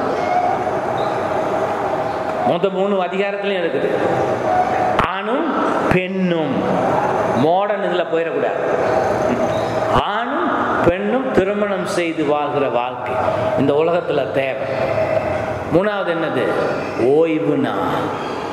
முத மூணு அதிகாரத்திலையும் இருக்குது ஆணும் பெண்ணும் மாடர்ன் இதில் போயிடக்கூடாது ஆணும் பெண்ணும் திருமணம் செய்து வாழ்கிற வாழ்க்கை இந்த உலகத்தில் தேவை மூணாவது என்னது ஓய்வு நாள்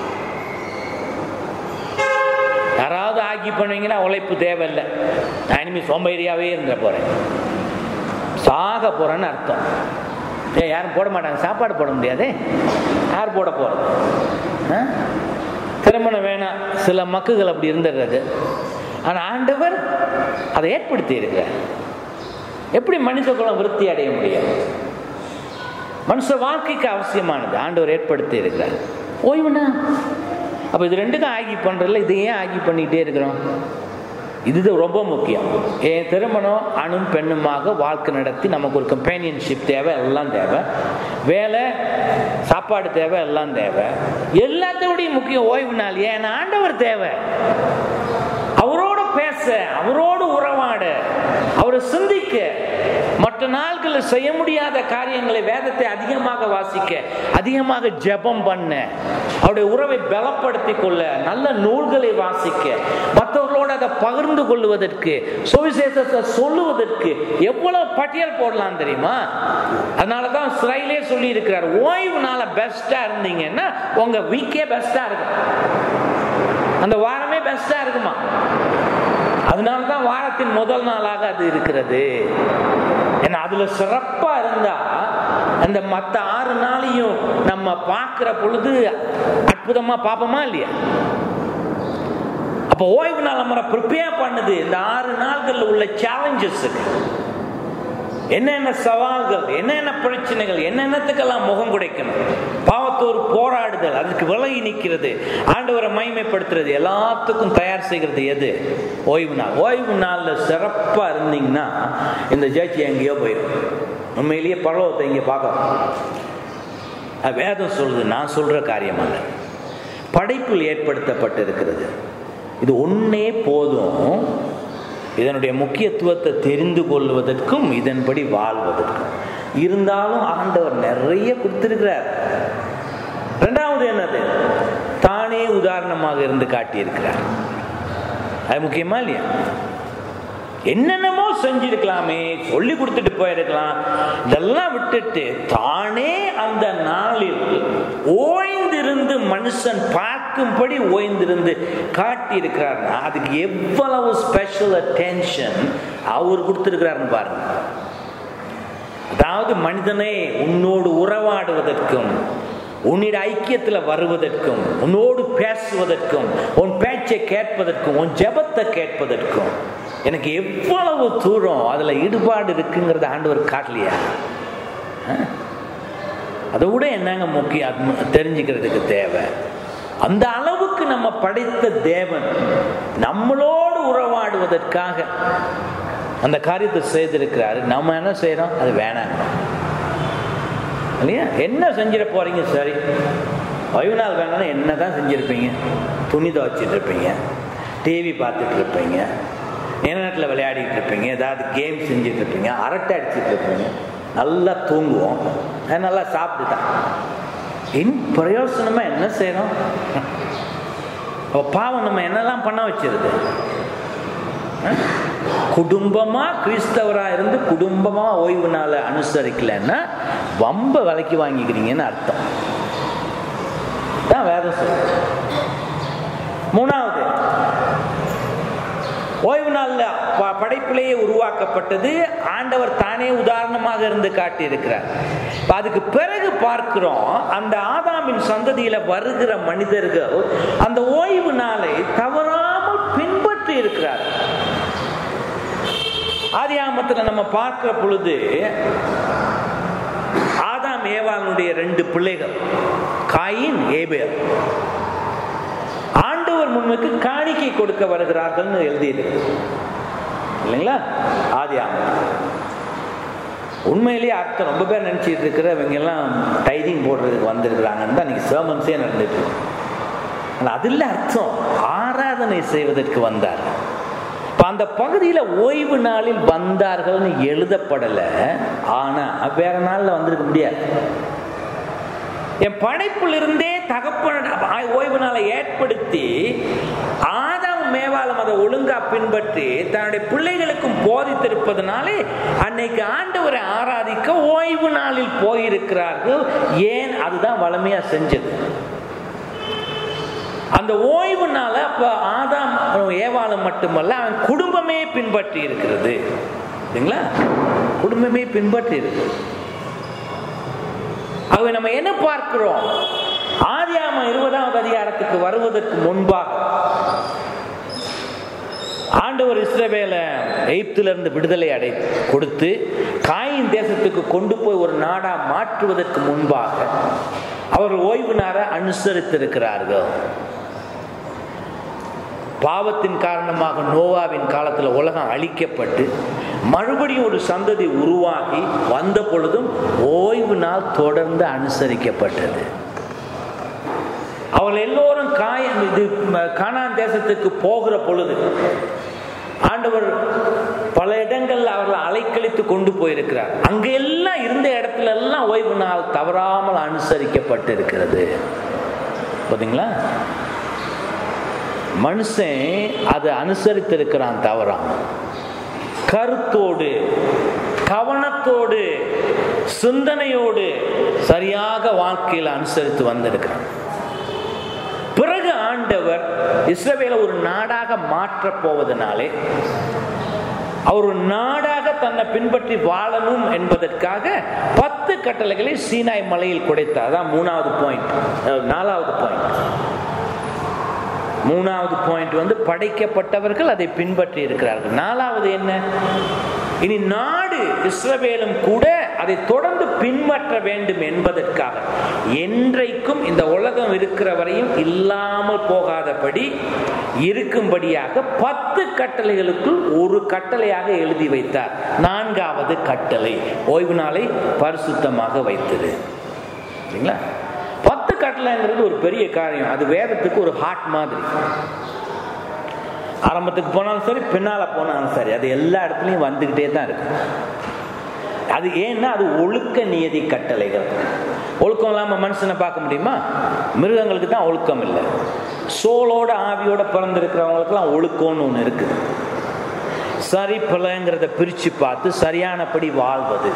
யாராவது ஆக்கி பண்ணுவீங்கன்னா உழைப்பு தேவையில்லை நான் இனிமேல் சோம்பேறியாவே இருந்த போறேன் சாக போறேன்னு அர்த்தம் ஏ யாரும் போட மாட்டாங்க சாப்பாடு போட முடியாதே யார் போட போறது ஆ? திருமணம் வேணாம் சில மக்குகள் அப்படி இருந்துடுறது ஆனால் ஆண்டவர் அதை ஏற்படுத்தி இருக்கிறார் எப்படி மனித குலம் விருத்தி அடைய முடியும் மனுஷ வாழ்க்கைக்கு அவசியமானது ஆண்டவர் ஏற்படுத்தி இருக்கிறார் ஓய்வுனா அப்போ இது ரெண்டுக்கும் ஆகி பண்ணுறதில்ல இதை ஏன் ஆகி பண்ணிக்கிட்டே இருக்கிறோம் இது ரொம்ப முக்கியம் என் திருமணம் அணும் பெண்ணுமாக வாழ்க்கை நடத்தி நமக்கு ஒரு கம்பேனியன்ஷிப் தேவை எல்லாம் தேவை வேலை சாப்பாடு தேவை எல்லாம் தேவை எல்லாத்தோடையும் முக்கியம் ஓய்வு நாள் ஏன் ஆண்டவர் தேவை அவரோட பேச அவரோடு உறவாட அவரை சிந்திக்க மற்ற நாட்களில் செய்ய முடியாத காரியங்களை வேதத்தை அதிகமாக வாசிக்க அதிகமாக ஜெபம் பண்ண அவருடைய உறவை பலப்படுத்தி கொள்ள நல்ல நூல்களை வாசிக்க மற்றவர்களோடு அதை பகிர்ந்து கொள்வதற்கு சுவிசேஷத்தை சொல்லுவதற்கு எவ்வளவு பட்டியல் போடலாம் தெரியுமா அதனால தான் சிறையிலே சொல்லி இருக்கிறார் ஓய்வு நாள பெஸ்டா இருந்தீங்கன்னா உங்க வீக்கே பெஸ்டா இருக்கும் அந்த வாரமே பெஸ்டா இருக்குமா அதனால தான் வாரத்தின் முதல் நாளாக அது இருக்கிறது ஏன்னா அதுல சிறப்பா இருந்தா அந்த மற்ற ஆறு நாளையும் நம்ம பார்க்கிற பொழுது அற்புதமா பார்ப்போமா இல்லையா அப்போ ஓய்வு நாள் நம்மளை ப்ரிப்பேர் பண்ணுது இந்த ஆறு நாள்கள்ல உள்ள சேலஞ்சஸுக்கு என்னென்ன சவால்கள் என்னென்ன பிரச்சனைகள் என்னென்னத்துக்கெல்லாம் முகம் குடைக்கணும் பாவத்தோடு போராடுதல் அதுக்கு விலகி நிற்கிறது ஆண்டவரை மைமைப்படுத்துறது எல்லாத்துக்கும் தயார் செய்கிறது எது ஓய்வு நாள் ஓய்வு நாளில் சிறப்பாக இருந்தீங்கன்னா இந்த ஜட்ஜி எங்கேயோ போயிடும் உண்மையிலேயே பரலோகத்தை இங்கே பார்க்கலாம் அது வேதம் சொல்லுது நான் சொல்ற காரியம் அல்ல படைப்பில் ஏற்படுத்தப்பட்டு இருக்கிறது இது ஒன்னே போதும் இதனுடைய முக்கியத்துவத்தை தெரிந்து கொள்வதற்கும் இதன்படி வாழ்வதற்கும் இருந்தாலும் ஆண்டவர் நிறைய கொடுத்திருக்கிறார் ரெண்டாவது என்னது தானே உதாரணமாக இருந்து காட்டியிருக்கிறார் அது முக்கியமா இல்லையா என்னென்னமோ செஞ்சிருக்கலாமே சொல்லி கொடுத்துட்டு போயிருக்கலாம் இதெல்லாம் விட்டுட்டு தானே அந்த நாளில் ஓய்ந்திருந்து மனுஷன் பார்க்கும்படி ஓய்ந்திருந்து காட்டி இருக்கிறார்னா அதுக்கு எவ்வளவு ஸ்பெஷல் அட்டென்ஷன் அவர் கொடுத்திருக்கிறாருன்னு பாருங்க அதாவது மனிதனே உன்னோடு உறவாடுவதற்கும் உன்னிட ஐக்கியத்தில் வருவதற்கும் உன்னோடு பேசுவதற்கும் உன் பேச்சை கேட்பதற்கும் உன் ஜெபத்தை கேட்பதற்கும் எனக்கு எவ்வளவு தூரம் அதில் ஈடுபாடு இருக்குங்கிறத ஆண்டவர் காட்டலையா அதை விட என்னங்க முக்கியம் அது தெரிஞ்சுக்கிறதுக்கு தேவை அந்த அளவுக்கு நம்ம படைத்த தேவன் நம்மளோடு உறவாடுவதற்காக அந்த காரியத்தை செய்திருக்கிறாரு நம்ம என்ன செய்யறோம் அது வேணாம் இல்லையா என்ன செஞ்சிட போறீங்க சரி ஓய்வு நாள் வேணாலும் என்ன தான் செஞ்சுருப்பீங்க துணி துவைச்சிட்டு இருப்பீங்க டிவி பார்த்துட்டு இருப்பீங்க இன்டர்நெட்டில் விளையாடிட்டு இருப்பீங்க ஏதாவது கேம் செஞ்சுட்டு இருப்பீங்க அரட்டை அடிச்சுட்டு இருப்பீங்க நல்லா தூங்குவோம் நல்லா சாப்பிட்டுட்டான் இன் பிரயோசனமா என்ன செய்யணும் அப்போ பாவம் நம்ம என்னெல்லாம் பண்ண வச்சிருது குடும்பமா கிறிஸ்தவரா இருந்து குடும்பமா ஓய்வு நாளை அனுசரிக்கலன்னா வம்ப விலைக்கு வாங்கிக்கிறீங்கன்னு அர்த்தம் தான் வேதம் சொல்லுது மூணாவது ஓய்வு நாள்ல படைப்பிலேயே உருவாக்கப்பட்டது ஆண்டவர் தானே உதாரணமாக இருந்து காட்டி இருக்கிறார் அதுக்கு பிறகு பார்க்கிறோம் அந்த ஆதாமின் சந்ததியில வருகிற மனிதர்கள் அந்த ஓய்வு நாளை தவறாமல் பின்பற்றி இருக்கிறார் ஆதியாமத்தில் நம்ம பார்க்கிற பொழுது ஆதாம் ஏவாளுடைய ரெண்டு பிள்ளைகள் காயின் ஏபேர் ஆண்டவர் முன்னுக்கு காணிக்கை கொடுக்க வருகிறார்கள் எழுதியிருக்கு இல்லைங்களா ஆதி உண்மையிலேயே அர்த்தம் ரொம்ப பேர் நினைச்சிட்டு இருக்கிற இவங்க எல்லாம் டைதிங் போடுறதுக்கு வந்திருக்கிறாங்கன்னு தான் இன்னைக்கு சர்மன்ஸே நடந்துட்டு ஆனால் அதில் அர்த்தம் ஆராதனை செய்வதற்கு வந்தார் இப்போ அந்த பகுதியில் ஓய்வு நாளில் வந்தார்கள்னு எழுதப்படலை ஆனால் வேற நாளில் வந்திருக்க முடியாது என் படைப்பில் இருந்தே தகப்பன ஓய்வு நாளை ஏற்படுத்தி ஆதாம் மேவாலும் அதை ஒழுங்கா பின்பற்றி தன்னுடைய பிள்ளைகளுக்கும் போதித்திருப்பதனாலே அன்னைக்கு ஆண்டவரை ஆராதிக்க ஓய்வு நாளில் போயிருக்கிறார்கள் ஏன் அதுதான் வளமையா செஞ்சது அந்த ஓய்வு நாள அப்ப ஆதாம் ஏவாளம் மட்டுமல்ல அவன் குடும்பமே பின்பற்றி இருக்கிறது சரிங்களா குடும்பமே பின்பற்றி இருக்கு ஆகவே நம்ம என்ன பார்க்கிறோம் ஆதியாம இருபதாவது அதிகாரத்துக்கு வருவதற்கு முன்பாக ஆண்டவர் இஸ்ரவேல எய்ப்திலிருந்து விடுதலை அடை கொடுத்து காயின் தேசத்துக்கு கொண்டு போய் ஒரு நாடா மாற்றுவதற்கு முன்பாக அவர் ஓய்வு நாள அனுசரித்திருக்கிறார்கள் பாவத்தின் காரணமாக நோவாவின் காலத்தில் உலகம் அழிக்கப்பட்டு மறுபடியும் ஒரு சந்ததி உருவாகி வந்த பொழுதும் ஓய்வு நாள் தொடர்ந்து அனுசரிக்கப்பட்டது அவர்கள் எல்லோரும் காயம் இது கானான் தேசத்துக்கு போகிற பொழுது ஆண்டவர் பல இடங்கள்ல அவர்களை அலைக்கழித்து கொண்டு போயிருக்கிறார் அங்க எல்லாம் இருந்த இடத்துல எல்லாம் ஓய்வு நாள் தவறாமல் அனுசரிக்கப்பட்டு இருக்கிறது பார்த்தீங்களா மனுஷன் அதை அனுசரித்திருக்கிறான் தவறாம கருத்தோடு கவனத்தோடு சிந்தனையோடு சரியாக வாழ்க்கையில் அனுசரித்து வந்திருக்கிறான் பிறகு ஆண்டவர் இஸ்ரவேல ஒரு நாடாக மாற்றப் போவதனாலே அவர் ஒரு நாடாக தன்னை பின்பற்றி வாழணும் என்பதற்காக பத்து கட்டளைகளை சீனாய் மலையில் குடைத்தார் அதான் மூணாவது பாயிண்ட் நாலாவது பாயிண்ட் மூணாவது பாயிண்ட் வந்து படைக்கப்பட்டவர்கள் அதை பின்பற்றி இருக்கிறார்கள் நாலாவது என்ன இனி நாடு இஸ்ரவேலும் கூட அதை தொடர்ந்து பின்பற்ற வேண்டும் என்பதற்காக என்றைக்கும் இந்த உலகம் இருக்கிற வரையும் இல்லாமல் போகாதபடி இருக்கும்படியாக பத்து கட்டளைகளுக்குள் ஒரு கட்டளையாக எழுதி வைத்தார் நான்காவது கட்டளை ஓய்வு நாளை பரிசுத்தமாக வைத்தது சரிங்களா பத்து கட்டளைங்கிறது ஒரு பெரிய காரியம் அது வேதத்துக்கு ஒரு ஹார்ட் மாதிரி ஆரம்பத்துக்கு போனாலும் சரி பின்னால போனாலும் சரி அது எல்லா இடத்துலையும் வந்துகிட்டே தான் இருக்கு அது ஏன்னா அது ஒழுக்க நியதி கட்டளைகள் ஒழுக்கம் இல்லாமல் மனுஷனை பார்க்க முடியுமா மிருகங்களுக்கு தான் ஒழுக்கம் இல்லை சோலோட ஆவியோட பிறந்திருக்கிறவங்களுக்குலாம் ஒழுக்கம்னு ஒன்று இருக்குது சரி பிள்ளைங்கிறத பிரித்து பார்த்து சரியானபடி வாழ்வது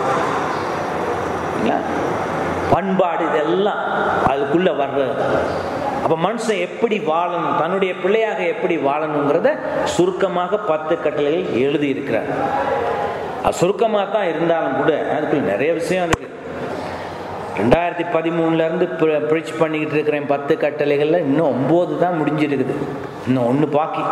பண்பாடு இதெல்லாம் அதுக்குள்ள வர்றது அப்ப மனுஷன் எப்படி வாழணும் தன்னுடைய பிள்ளையாக எப்படி வாழணுங்கிறத சுருக்கமாக பத்து கட்டளைகள் எழுதி இருக்கிறார் அது சுருக்கமாக தான் இருந்தாலும் கூட அதுக்குள்ள நிறைய விஷயம் இருக்கு ரெண்டாயிரத்தி பதிமூணுல இருந்து பிரிச் பண்ணிக்கிட்டு இருக்கிறேன் பத்து கட்டளைகள்ல இன்னும் ஒன்பது தான் முடிஞ்சிருக்குது இன்னும் ஒன்று பாக்கி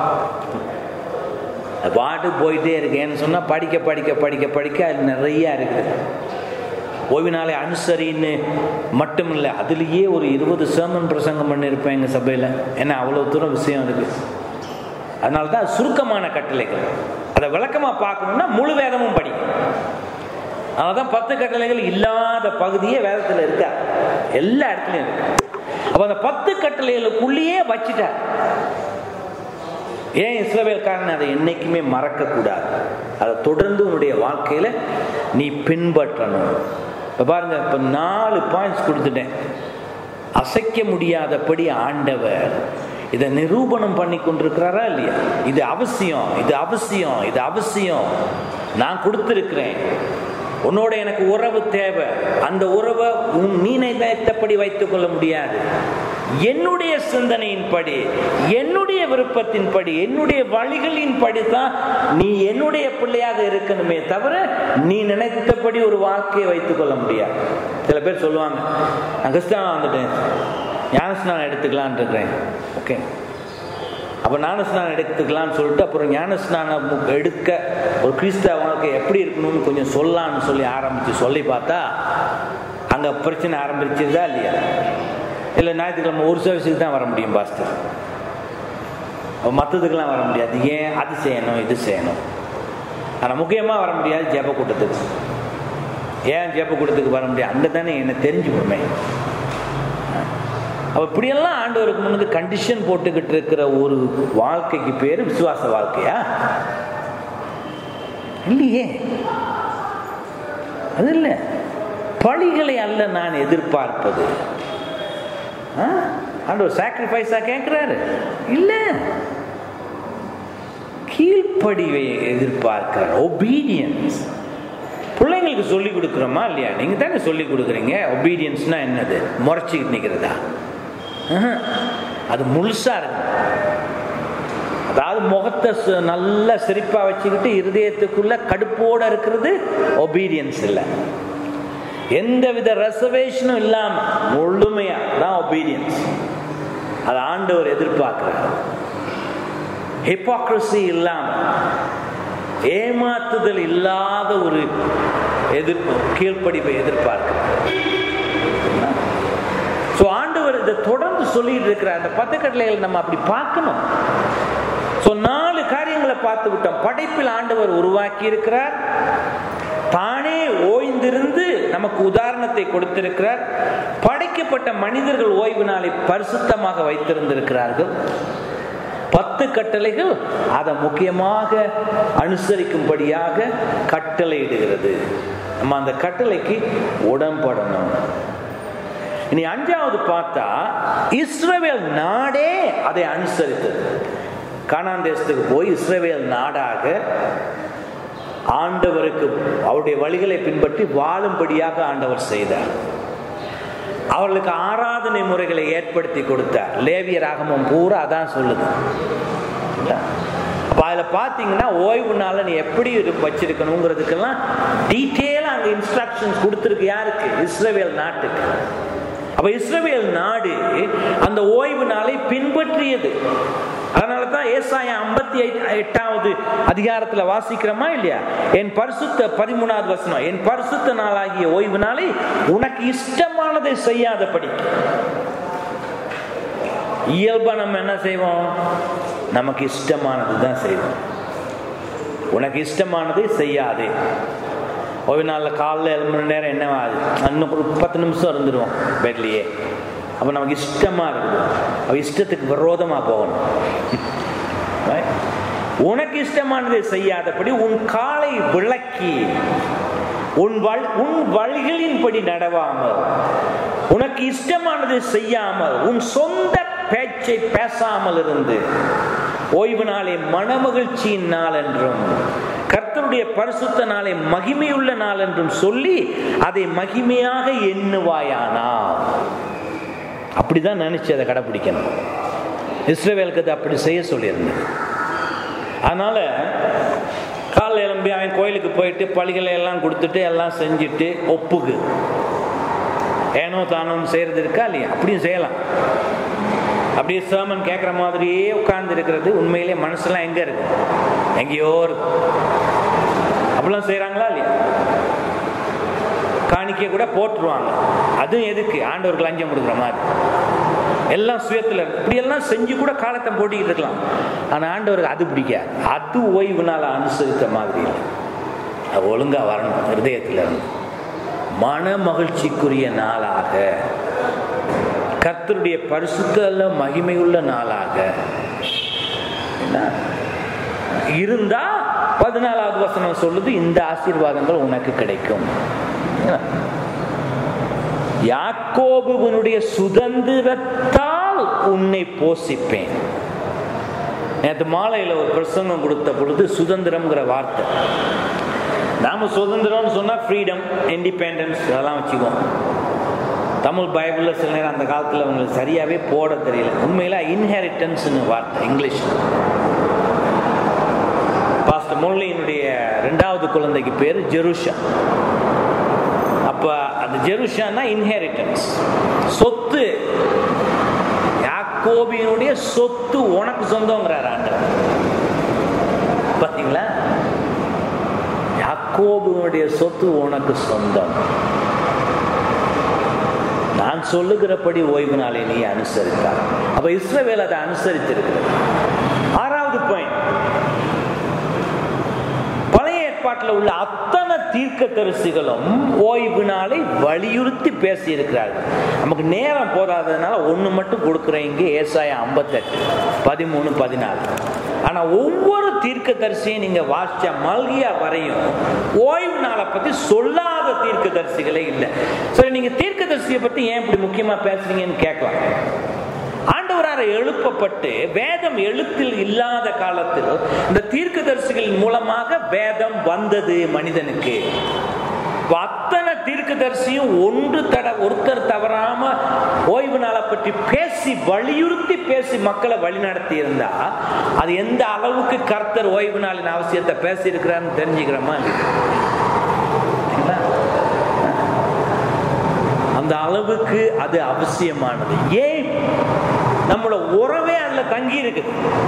பாட்டு போயிட்டே இருக்கேன்னு சொன்னால் படிக்க படிக்க படிக்க படிக்க அது நிறைய இருக்குது ஓய்வு நாளை அனுசரின்னு மட்டும் இல்லை அதுலேயே ஒரு இருபது சேமன் பிரசங்கம் பண்ணியிருப்பேன் எங்கள் சபையில் ஏன்னா அவ்வளோ தூரம் விஷயம் இருக்கு அதனால தான் சுருக்கமான கட்டளைகள் அதை விளக்கமாக பார்க்கணும்னா முழு வேதமும் படிக்கும் அதனால தான் பத்து கட்டளைகள் இல்லாத பகுதியே வேதத்தில் இருக்கா எல்லா இடத்துலையும் இருக்கு அப்போ அந்த பத்து கட்டளைகளுக்குள்ளேயே வச்சுட்டார் ஏன் இஸ்ரவேல்காரன் அதை என்னைக்குமே மறக்க கூடாது அதை தொடர்ந்து உன்னுடைய வாழ்க்கையில நீ பின்பற்றணும் இப்ப பாருங்க இப்ப நாலு பாயிண்ட்ஸ் கொடுத்துட்டேன் அசைக்க முடியாதபடி ஆண்டவர் இதை நிரூபணம் பண்ணி கொண்டிருக்கிறாரா இல்லையா இது அவசியம் இது அவசியம் இது அவசியம் நான் கொடுத்திருக்கிறேன் உன்னோட எனக்கு உறவு தேவை அந்த உறவை உன் நீ நினைத்தபடி வைத்துக் கொள்ள முடியாது என்னுடைய சிந்தனையின்படி என்னுடைய விருப்பத்தின்படி என்னுடைய வழிகளின்படி தான் நீ என்னுடைய பிள்ளையாக இருக்கணுமே தவிர நீ நினைத்தபடி ஒரு வாழ்க்கையை வைத்துக் கொள்ள முடியாது சில பேர் சொல்லுவாங்க நான் கிறிஸ்தவன் வந்துட்டேன் ஞானஸ்நானம் எடுத்துக்கலான் இருக்கிறேன் ஓகே அப்போ ஞானஸ்நானம் எடுத்துக்கலாம்னு சொல்லிட்டு அப்புறம் ஞானஸ்நானம் எடுக்க ஒரு கிறிஸ்தவனுக்கு எப்படி இருக்கணும்னு கொஞ்சம் சொல்லலான்னு சொல்லி ஆரம்பித்து சொல்லி பார்த்தா அங்கே பிரச்சனை ஆரம்பிச்சிருதா இல்லையா இல்லை ஞாயிற்றுக்கிழமை ஒரு சர்வீஸுக்கு தான் வர முடியும் பாஸ்டர் மற்றதுக்கெல்லாம் வர முடியாது ஏன் அது செய்யணும் இது செய்யணும் ஆனால் முக்கியமாக வர முடியாது ஜெப கூட்டத்துக்கு ஏன் ஜெப கூட்டத்துக்கு வர முடியாது அங்கே தானே என்ன தெரிஞ்சுக்கணுமே அப்ப இப்படியெல்லாம் ஆண்டவருக்கு முன்னுக்கு கண்டிஷன் போட்டுக்கிட்டு இருக்கிற ஒரு வாழ்க்கைக்கு பேரு விசுவாச வாழ்க்கையா இல்லையே அது இல்லை பழிகளை அல்ல நான் எதிர்பார்ப்பது ஆண்டவர் சாக்ரிஃபைஸா கேட்கிறாரு இல்ல கீழ்ப்படிவை எதிர்பார்க்கிறார் ஒபீடியன்ஸ் பிள்ளைங்களுக்கு சொல்லி கொடுக்குறோமா இல்லையா நீங்க தானே சொல்லி கொடுக்குறீங்க ஒபீடியன்ஸ்னா என்னது முறைச்சிக்கிட்டு நிற்கிறதா அது முழுசா இருக்கு அதாவது முகத்தை நல்லா சிரிப்பா வச்சுக்கிட்டு இருதயத்துக்குள்ள கடுப்போட இருக்கிறது ஒபீடியன்ஸ் இல்லை எந்த வித ரெசர்வேஷனும் இல்லாம முழுமையா தான் ஒபீடியன்ஸ் அது ஆண்டவர் எதிர்பார்க்கிறார் ஹிப்பாக்ரஸி இல்லாம ஏமாத்துதல் இல்லாத ஒரு எதிர்ப்பு கீழ்ப்படிப்பை எதிர்பார்க்கிறார் ஸோ ஆண்டவர் இதை தொடர்ந்து சொல்லிட்டு இருக்கிறார் அந்த பத்து கட்டளைகள் நம்ம அப்படி பார்க்கணும் ஸோ நாலு காரியங்களை பார்த்து விட்டோம் படைப்பில் ஆண்டவர் உருவாக்கி இருக்கிறார் தானே ஓய்ந்திருந்து நமக்கு உதாரணத்தை கொடுத்திருக்கிறார் படைக்கப்பட்ட மனிதர்கள் ஓய்வு நாளை பரிசுத்தமாக வைத்திருந்திருக்கிறார்கள் பத்து கட்டளைகள் அதை முக்கியமாக அனுசரிக்கும்படியாக கட்டளையிடுகிறது நம்ம அந்த கட்டளைக்கு உடன்படணும் இனி அஞ்சாவது பார்த்தா இஸ்ரவேல் நாடே அதை அனுசரித்தது கானான் தேசத்துக்கு போய் இஸ்ரவேல் நாடாக ஆண்டவருக்கு அவருடைய வழிகளை பின்பற்றி வாழும்படியாக ஆண்டவர் செய்தார் அவர்களுக்கு ஆராதனை முறைகளை ஏற்படுத்தி கொடுத்தார் லேவிய ராகமம் பூரா அதான் சொல்லுது அப்போ அதில் பார்த்தீங்கன்னா ஓய்வு நாளை நீ எப்படி வச்சிருக்கணுங்கிறதுக்கெல்லாம் டீட்டெயிலாக அங்கே இன்ஸ்ட்ரக்ஷன்ஸ் கொடுத்துருக்கு யாருக்கு இஸ்ரேவேல் நாட்டுக்கு அப்ப இஸ்ரேல் நாடு அந்த ஓய்வு நாளை பின்பற்றியது அதனால தான் ஏசாயம் ஐம்பத்தி எட்டாவது அதிகாரத்தில் வாசிக்கிறோமா இல்லையா என் பரிசுத்த பதிமூணாவது வசனம் என் பரிசுத்த நாளாகிய ஓய்வு நாளை உனக்கு இஷ்டமானதை செய்யாதபடி இயல்பா நம்ம என்ன செய்வோம் நமக்கு இஷ்டமானது தான் செய்வோம் உனக்கு இஷ்டமானதை செய்யாதே ஓய்வு நாளில் காலைல ஏழு மணி நேரம் என்ன ஆகுது இன்னும் ஒரு பத்து நிமிஷம் இருந்துருவோம் பெட்லேயே அப்போ நமக்கு இஷ்டமாக இருக்குது அவ இஷ்டத்துக்கு விரோதமாக போகணும் உனக்கு இஷ்டமானதை செய்யாதபடி உன் காலை விளக்கி உன் வழ் உன் வழிகளின்படி நடவாமல் உனக்கு இஷ்டமானதை செய்யாமல் உன் சொந்த பேச்சை பேசாமல் இருந்து ஓய்வு நாளை மனமகிழ்ச்சியின் நாள் என்றும் கர்த்தருடைய பரிசுத்த நாளை மகிமையுள்ள நாள் என்றும் சொல்லி அதை மகிமையாக எண்ணுவாயானா அப்படிதான் நினைச்சு அதை கடைபிடிக்கணும் இஸ்ரேவேலுக்கு அதை அப்படி செய்ய சொல்லியிருந்தது அதனால காலை எழும்பி அவன் கோயிலுக்கு போயிட்டு பழிகளை எல்லாம் கொடுத்துட்டு எல்லாம் செஞ்சுட்டு ஒப்புக்கு ஏனோ தானும் செய்யறது இருக்கா இல்லையா அப்படியும் செய்யலாம் அப்படியே சேமன் கேட்குற மாதிரியே உட்கார்ந்து இருக்கிறது உண்மையிலே மனசுலாம் எங்க இருக்கு எங்கேயோ இருக்கு அப்படிலாம் செய்யறாங்களா இல்லையா காணிக்க காணிக்க கூட போட்டுருவாங்க அதுவும் எதுக்கு ஆண்டவருக்கு லஞ்சம் கொடுக்குற மாதிரி எல்லாம் சுயத்தில் இப்படியெல்லாம் செஞ்சு கூட காலத்தை போட்டிக்கிட்டு இருக்கலாம் ஆனால் ஆண்டவருக்கு அது பிடிக்காது அது ஓய்வு நாள் அனுசரித்த மாதிரி இல்லை அது ஒழுங்காக வரணும் ஹிருதயத்தில் இருந்து மன மகிழ்ச்சிக்குரிய நாளாக கர்த்தருடைய பரிசுத்த மகிமையுள்ள நாளாக என்ன இருந்தா பதினாலாவது வசனம் சொல்லுது இந்த ஆசீர்வாதங்கள் உனக்கு கிடைக்கும் யாக்கோபுவனுடைய சுதந்திரத்தால் உன்னை போஷிப்பேன் நேற்று மாலையில் ஒரு பிரசங்கம் கொடுத்த பொழுது சுதந்திரம்ங்கிற வார்த்தை நாம சுதந்திரம்னு சொன்னா ஃப்ரீடம் இண்டிபெண்டன்ஸ் அதெல்லாம் வச்சுக்குவோம் தமிழ் பைபிளில் சில நேரம் அந்த காலத்தில் அவங்களுக்கு சரியாகவே போட தெரியல உண்மையில் இன்ஹெரிட்டன்ஸ்னு வார்த்தை இங்கிலீஷ் பாஸ்டர் முரளியினுடைய ரெண்டாவது குழந்தைக்கு பேர் ஜெருஷா அப்போ அந்த ஜெருஷானா இன்ஹெரிட்டன்ஸ் சொத்து யாக்கோபியினுடைய சொத்து உனக்கு சொந்தங்கிறார் ஆண்டவர் பார்த்தீங்களா யாக்கோபுனுடைய சொத்து உனக்கு சொந்தம் நான் சொல்லுகிறபடி ஓய்வு நாளை நீ அனுசரித்தார் அப்ப இஸ்ரவேல் அதை அனுசரித்திருக்கிறது ஆறாவது பாயிண்ட் பழைய ஏற்பாட்டில் உள்ள அத்தனை தீர்க்க தரிசிகளும் ஓய்வு நாளை வலியுறுத்தி பேசி இருக்கிறார்கள் நமக்கு நேரம் போதாததுனால ஒன்று மட்டும் கொடுக்குறேன் இங்கே ஏசாயம் ஐம்பத்தெட்டு பதிமூணு பதினாலு ஆனா ஒவ்வொரு தீர்க்க தரிசியும் நீங்க வாசிச்ச மல்கியா வரையும் ஓய்வு நாளை பத்தி சொல்லாத தீர்க்க தரிசிகளே இல்லை சரி நீங்க தீர்க்க தரிசியை பத்தி ஏன் இப்படி முக்கியமா பேசுறீங்கன்னு கேட்கலாம் ஆண்டவராக எழுப்பப்பட்டு வேதம் எழுத்தில் இல்லாத காலத்தில் இந்த தீர்க்கதரிசிகளின் மூலமாக வேதம் வந்தது மனிதனுக்கு அத்தனை தீர்க்கதரிசியும் ஒன்று தட ஒருத்தர் தவறாம ஓய்வு நாளை பற்றி பேசி வலியுறுத்தி பேசி மக்களை வழிநடத்தி இருந்தா அது எந்த அளவுக்கு கர்த்தர் ஓய்வு நாளின் அவசியத்தை பேசி இருக்கிறான்னு தெரிஞ்சுக்கிறோமா அந்த அளவுக்கு அது அவசியமானது ஏன் நம்மளோட உறவே அதுல தங்கி இருக்கு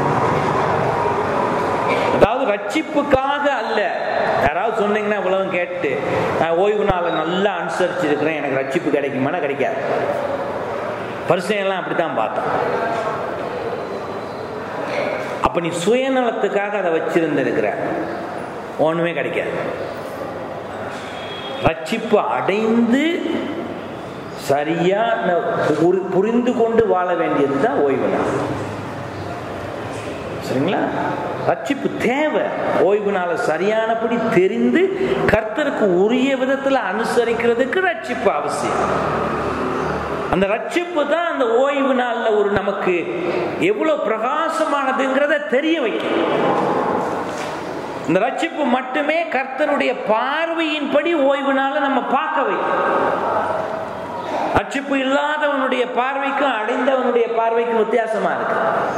அதாவது ரட்சிப்புக்காக அல்ல யாராவது சொன்னீங்கன்னா இவ்வளவு கேட்டு நான் ஓய்வு நாளை நல்லா அனுசரிச்சிருக்கிறேன் எனக்கு ரட்சிப்பு கிடைக்குமானா கிடைக்காது பரிசையெல்லாம் அப்படித்தான் பார்த்தோம் அப்ப நீ சுயநலத்துக்காக அதை வச்சிருந்திருக்கிற ஒண்ணுமே கிடைக்காது ரட்சிப்பு அடைந்து சரியா புரிந்து கொண்டு வாழ வேண்டியது தான் ஓய்வு நாள் சரிங்களா ரட்சிப்பு தேவை ஓய்வு நாளை சரியானபடி தெரிந்து கர்த்தருக்கு உரிய விதத்தில் அனுசரிக்கிறதுக்கு ரட்சிப்பு அவசியம் அந்த ரட்சிப்பு தான் அந்த ஓய்வு நாளில் ஒரு நமக்கு எவ்வளவு பிரகாசமானதுங்கிறத தெரிய வைக்கும் இந்த ரட்சிப்பு மட்டுமே கர்த்தருடைய பார்வையின்படி ஓய்வு நாளை நம்ம பார்க்க வைக்கும் ரட்சிப்பு இல்லாதவனுடைய பார்வைக்கும் அடைந்தவனுடைய பார்வைக்கும் வித்தியாசமா இருக்கு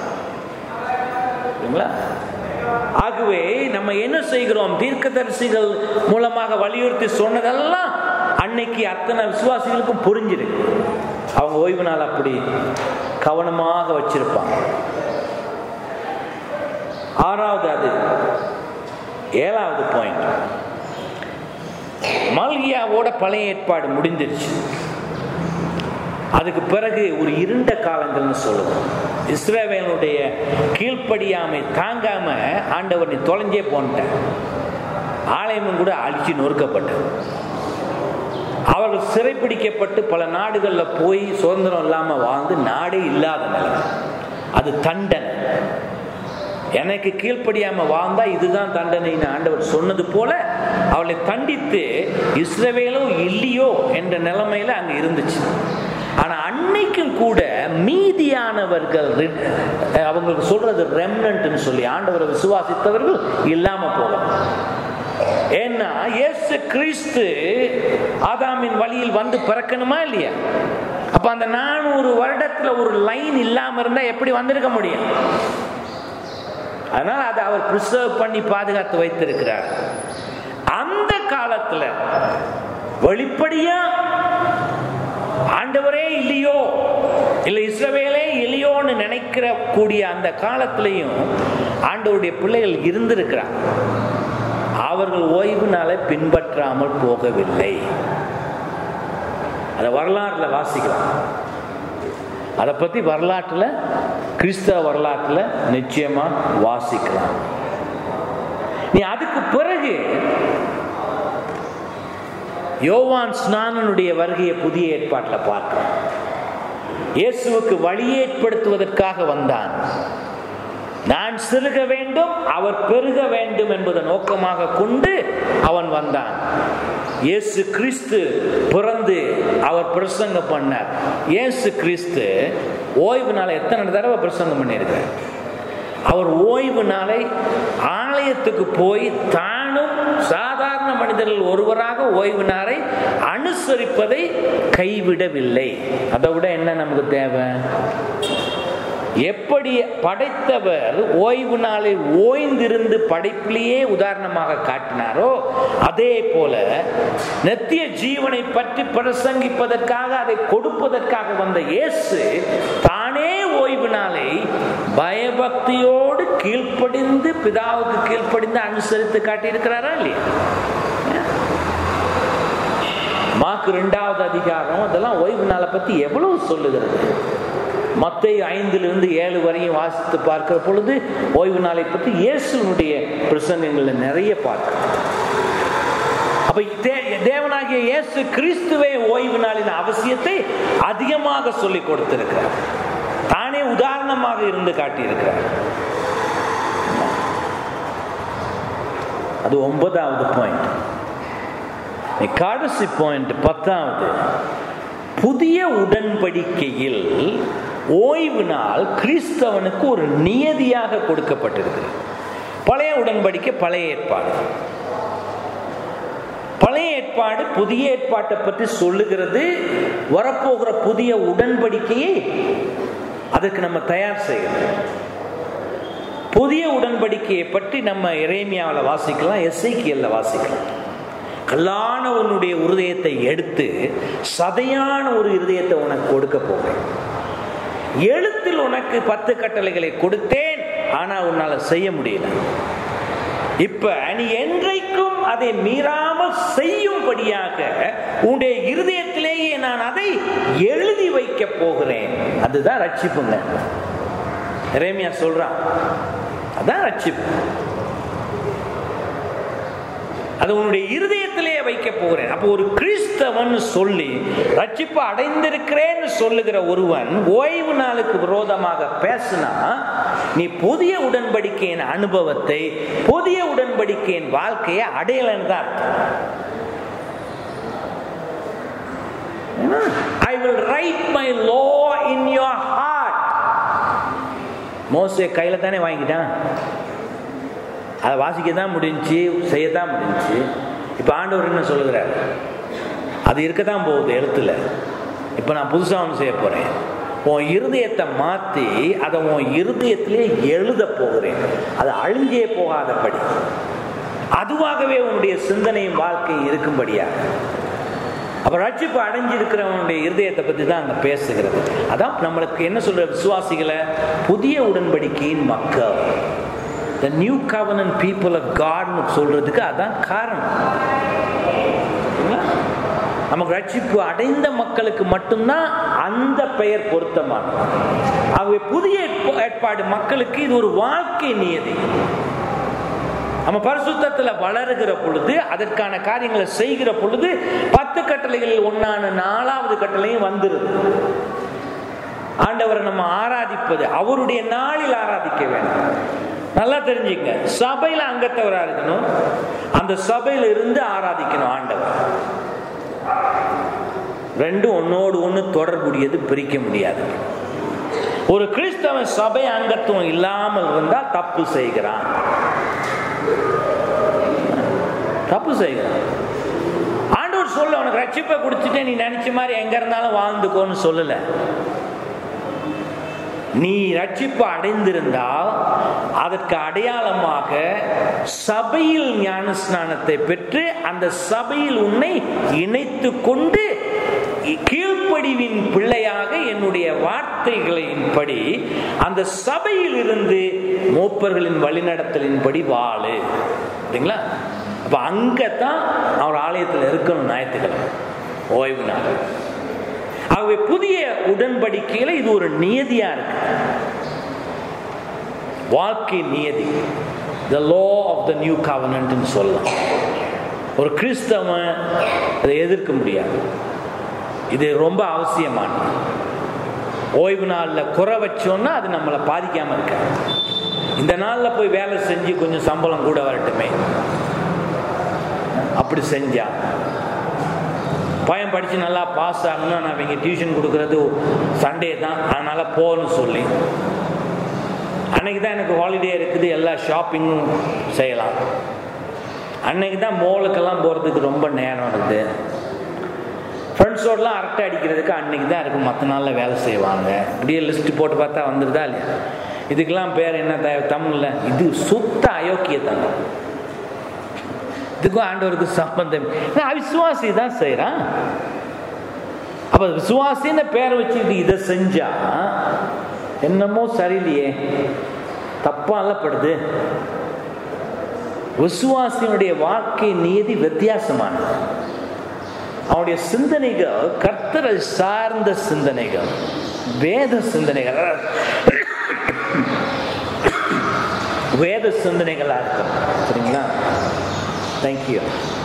ஆகவே நம்ம என்ன செய்கிறோம் தீர்க்கதரிசிகள் மூலமாக வலியுறுத்தி சொன்னதெல்லாம் அன்னைக்கு அத்தனை விசுவாசிகளுக்கும் புரிஞ்சிருக்கு அவங்க ஓய்வு நாள் அப்படி கவனமாக வச்சிருப்பாங்க ஆறாவது அது ஏழாவது பாயிண்ட் மல்கியாவோட பழைய ஏற்பாடு முடிஞ்சிருச்சு அதுக்கு பிறகு ஒரு இருண்ட காலங்கள்னு சொல்லுவோம் இஸ்ரேவேலுடைய கீழ்ப்படியாமை தாங்காம ஆண்டவர் நீ தொலைஞ்சே போன்ட்ட ஆலயமும் கூட அழிச்சு நொறுக்கப்பட்டது அவர்கள் சிறைப்பிடிக்கப்பட்டு பல நாடுகளில் போய் சுதந்திரம் இல்லாமல் வாழ்ந்து நாடே இல்லாத நிலைமை அது தண்டனை எனக்கு கீழ்ப்படியாம வாழ்ந்தா இதுதான் தண்டனைன்னு ஆண்டவர் சொன்னது போல அவளை தண்டித்து இஸ்ரவேலோ இல்லையோ என்ற நிலைமையில அங்க இருந்துச்சு ஆனா அன்னைக்கும் கூட மீதியானவர்கள் அவங்களுக்கு சொல்றது ரெம்னன்ட்னு சொல்லி ஆண்டவரை விசுவாசித்தவர்கள் இல்லாம போகும் ஏன்னா இயேசு கிறிஸ்து ஆதாமின் வழியில் வந்து பிறக்கணுமா இல்லையா அப்ப அந்த நானூறு வருடத்துல ஒரு லைன் இல்லாம இருந்தா எப்படி வந்திருக்க முடியும் அதனால அதை அவர் ப்ரிசர்வ் பண்ணி பாதுகாத்து வைத்திருக்கிறார் அந்த காலத்துல வெளிப்படையா ஆண்டவரே இல்லையோ இல்ல இஸ்ரவேலே இல்லையோன்னு நினைக்கிற கூடிய அந்த காலத்திலையும் ஆண்டவருடைய பிள்ளைகள் இருந்திருக்கிறார் அவர்கள் ஓய்வு நாளை பின்பற்றாமல் போகவில்லை அதை வரலாற்றில் வாசிக்கலாம் அதை பற்றி வரலாற்றில் கிறிஸ்தவ வரலாற்றில் நிச்சயமா வாசிக்கலாம் நீ அதுக்கு பிறகு யோவான் ஸ்நானனுடைய வருகையை புதிய ஏற்பாட்டில் பார்க்கிறோம் இயேசுவுக்கு வழி ஏற்படுத்துவதற்காக வந்தான் நான் சிறுக வேண்டும் அவர் பெருக வேண்டும் என்பதை நோக்கமாக கொண்டு அவன் வந்தான் இயேசு கிறிஸ்து பிறந்து அவர் பிரசங்கம் பண்ணார் இயேசு கிறிஸ்து ஓய்வு நாள் எத்தனை தடவை பிரசங்கம் பண்ணியிருக்கார் அவர் ஓய்வு நாளை ஆலயத்துக்கு போய் தானும் சாதாரண மனிதர்கள் ஒருவராக ஓய்வு நாளை அனுசரிப்பதை கைவிடவில்லை அதை விட என்ன நமக்கு தேவை எப்படி படைத்தவர் ஓய்வு நாளை ஓய்ந்திருந்து படைப்பிலேயே உதாரணமாக காட்டினாரோ அதே போல நித்திய ஜீவனை பற்றி பிரசங்கிப்பதற்காக அதை கொடுப்பதற்காக வந்த இயேசு தானே ஓய்வு நாளை பயபக்தியோடு கீழ்ப்படிந்து பிதாவுக்கு கீழ்ப்படிந்து அனுசரித்து காட்டியிருக்கிறாரா இல்லையா மாக்கு ரெண்டாவது அதிகாரம் அதெல்லாம் ஓய்வு நாளை பத்தி எவ்வளவு சொல்லுகிறது மத்திய ஐந்திலிருந்து ஏழு வரையும் வாசித்து பார்க்கிற பொழுது ஓய்வு நாளை பற்றி இயேசுனுடைய பிரசங்கங்களை நிறைய பார்க்கிறோம் அப்ப தேவனாகிய இயேசு கிறிஸ்துவே ஓய்வு நாளின் அவசியத்தை அதிகமாக சொல்லி கொடுத்திருக்கிறார் தானே உதாரணமாக இருந்து காட்டியிருக்கிறார் அது ஒன்பதாவது பாயிண்ட் கடைசி பாயிண்ட் பத்தாவது புதிய உடன்படிக்கையில் ஓய்வு நாள் கிறிஸ்தவனுக்கு ஒரு நியதியாக கொடுக்கப்பட்டிருக்கிறது பழைய உடன்படிக்கை பழைய ஏற்பாடு பழைய ஏற்பாடு புதிய ஏற்பாட்டை பற்றி சொல்லுகிறது வரப்போகிற புதிய உடன்படிக்கையை அதுக்கு நம்ம தயார் செய்யணும் புதிய உடன்படிக்கையை பற்றி நம்ம இறைமையாவில் வாசிக்கலாம் எஸ்ஐக்கியல்ல வாசிக்கலாம் கல்லான உன்னுடைய இருதயத்தை எடுத்து சதையான ஒரு இருதயத்தை உனக்கு கொடுக்க போகிறேன் எழுத்தில் உனக்கு பத்து கட்டளைகளை கொடுத்தேன் ஆனா உன்னால செய்ய முடியல இப்ப நீ என்றைக்கும் அதை மீறாமல் செய்யும்படியாக உன்னுடைய இருதயத்திலேயே நான் அதை எழுதி வைக்க போகிறேன் அதுதான் ரட்சிப்புங்க ரேமியா சொல்றான் அதான் ரட்சிப்பு அது உன்னுடைய இருதயத்திலேயே வைக்க போகிறேன் அப்போ ஒரு கிறிஸ்தவன் சொல்லி ரட்சிப்பு அடைந்திருக்கிறேன்னு சொல்லுகிற ஒருவன் ஓய்வு நாளுக்கு விரோதமாக பேசினா நீ புதிய உடன்படிக்கையின் அனுபவத்தை புதிய உடன்படிக்கையின் வாழ்க்கையை அடையலன்னு தான் I will write my law in your heart மோசே கையில தானே வாங்கிட்டான் அதை வாசிக்க தான் முடிஞ்சு செய்ய தான் முடிஞ்சு இப்போ ஆண்டவர் என்ன சொல்லுகிறார் அது இருக்க தான் போகுது எழுத்துல இப்போ நான் புதுசாக ஒன்று செய்ய போகிறேன் உன் இருதயத்தை மாற்றி அதை உன் இருதயத்திலே எழுத போகிறேன் அது அழிஞ்சே போகாதபடி அதுவாகவே உன்னுடைய சிந்தனையும் வாழ்க்கையும் இருக்கும்படியா அப்ப ரட்சிப்பு அடைஞ்சிருக்கிறவனுடைய இருதயத்தை பற்றி தான் அங்கே பேசுகிறது அதான் நம்மளுக்கு என்ன சொல்ற விசுவாசிகளை புதிய உடன்படிக்கையின் மக்கள் த நியூ கவர்னன் பீப்புள் ஆஃப் காட்னு சொல்றதுக்கு அதான் காரணம் நமக்கு ரட்சிப்பு அடைந்த மக்களுக்கு மட்டும்தான் அந்த பெயர் பொருத்தமானது ஆகவே புதிய ஏற்பாடு மக்களுக்கு இது ஒரு வாழ்க்கை நியதி நம்ம பரிசுத்தத்துல வளருகிற பொழுது அதற்கான காரியங்களை செய்கிற பொழுது பத்து கட்டளைகளில் ஒன்னான நாலாவது கட்டளையும் வந்துருது ஆண்டவரை நம்ம ஆராதிப்பது அவருடைய நாளில் ஆராதிக்க வேண்டும் நல்லா தெரிஞ்சுங்க சபையில அங்கத்தவரா இருக்கணும் அந்த சபையில இருந்து ஆராதிக்கணும் ஆண்டவர் ரெண்டும் ஒன்னோடு ஒன்று தொடர்புடையது பிரிக்க முடியாது ஒரு கிறிஸ்தவன் சபை அங்கத்துவம் இல்லாமல் இருந்தால் தப்பு செய்கிறான் தப்பு செய்கிறான் ஆண்டவர் சொல்ல உனக்கு ரட்சிப்பை கொடுத்துட்டு நீ நினைச்ச மாதிரி எங்க இருந்தாலும் வாழ்ந்துக்கோன்னு சொல்லல நீ ரட்சிப்பு அடைந்திருந்தால் அதற்கு அடையாளமாக சபையில் ஞான ஸ்நானத்தை பெற்று அந்த சபையில் உன்னை இணைத்து கொண்டு கீழ்ப்படிவின் பிள்ளையாக என்னுடைய வார்த்தைகளின்படி அந்த சபையில் இருந்து மூப்பர்களின் வழிநடத்தலின்படி வாழு சரிங்களா அப்ப அங்கத்தான் அவர் ஆலயத்தில் இருக்கணும் ஞாயிற்றுக்கிழமை ஓய்வு நாள் ஆகவே புதிய உடன்படிக்கையில இது ஒரு நியதியா இருக்கு வாழ்க்கை நியதி the law of the new கவர்னன்ட்னு சொல்லலாம் ஒரு கிறிஸ்தவன் அதை எதிர்க்க முடியாது இது ரொம்ப அவசியமானது ஓய்வு நாளில் குறை வச்சோன்னா அது நம்மளை பாதிக்காம இருக்க இந்த நாளில் போய் வேலை செஞ்சு கொஞ்சம் சம்பளம் கூட வரட்டுமே அப்படி செஞ்சா பையன் படித்து நல்லா பாஸ் ஆகணும் நான் இவங்க டியூஷன் கொடுக்கறது சண்டே தான் அதனால் போகணும்னு சொல்லி அன்னைக்கு தான் எனக்கு ஹாலிடே இருக்குது எல்லா ஷாப்பிங்கும் செய்யலாம் அன்னைக்கு தான் மோலுக்கெல்லாம் போகிறதுக்கு ரொம்ப நேரம் இருக்குது ஃப்ரெண்ட்ஸோடலாம் அரட்டை அடிக்கிறதுக்கு அன்னைக்கு தான் இருக்கும் மற்ற நாளில் வேலை செய்வாங்க இப்படியே லிஸ்ட் போட்டு பார்த்தா வந்துருதா இல்லையா இதுக்கெல்லாம் பேர் என்ன த தமிழில் இது சுத்த அயோக்கியத்தனம் இதுக்கும் ஆண்டவருக்கு சம்பந்தம் அவிசுவாசி தான் செய்கிறான் அப்போ விசுவாசின்னு பேரை வச்சுக்கிட்டு இதை செஞ்சா என்னமோ சரியில்லையே தப்பாலப்படுது விசுவாசியினுடைய வாழ்க்கை நீதி வித்தியாசமானது அவனுடைய சிந்தனைகள் கர்த்தரை சார்ந்த சிந்தனைகள் வேத சிந்தனைகள் வேத சிந்தனைகளா இருக்கும் சரிங்களா தேங்க்யூ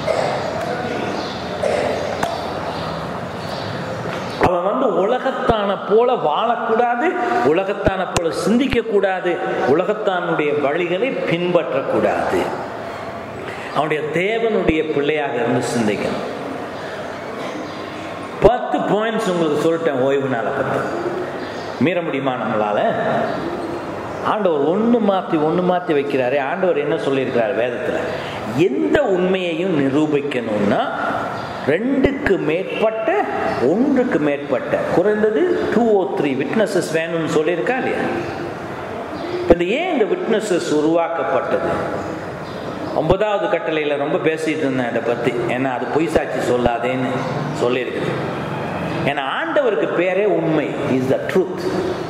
அவன் வந்து உலகத்தான போல வாழக்கூடாது உலகத்தான போல சிந்திக்க கூடாது உலகத்தானுடைய வழிகளை பின்பற்றக்கூடாது அவனுடைய தேவனுடைய பிள்ளையாக இருந்து சிந்திக்கணும் பத்து பாயிண்ட்ஸ் உங்களுக்கு சொல்லிட்டேன் ஓய்வு நாளை பற்றி மீற முடியுமா நம்மளால ஆண்டவர் ஒன்று மாற்றி ஒன்று மாற்றி வைக்கிறாரு ஆண்டவர் என்ன சொல்லியிருக்கிறார் வேதத்தில் எந்த உண்மையையும் நிரூபிக்கணும்னா ரெண்டுக்கு மேற்பட்ட ஒன்றுக்கு மேற்பட்ட குறைந்தது டூ ஓ த்ரீ விட்னஸஸ் வேணும்னு சொல்லியிருக்கா இல்லையா இப்போ இந்த ஏன் இந்த விட்னஸஸ் உருவாக்கப்பட்டது ஒன்பதாவது கட்டளையில் ரொம்ப பேசிட்டு இருந்தேன் இதை பற்றி ஏன்னா அது பொய் சாட்சி சொல்லாதேன்னு சொல்லியிருக்குது ஏன்னா ஆண்டவருக்கு பேரே உண்மை இஸ் த ட்ரூத்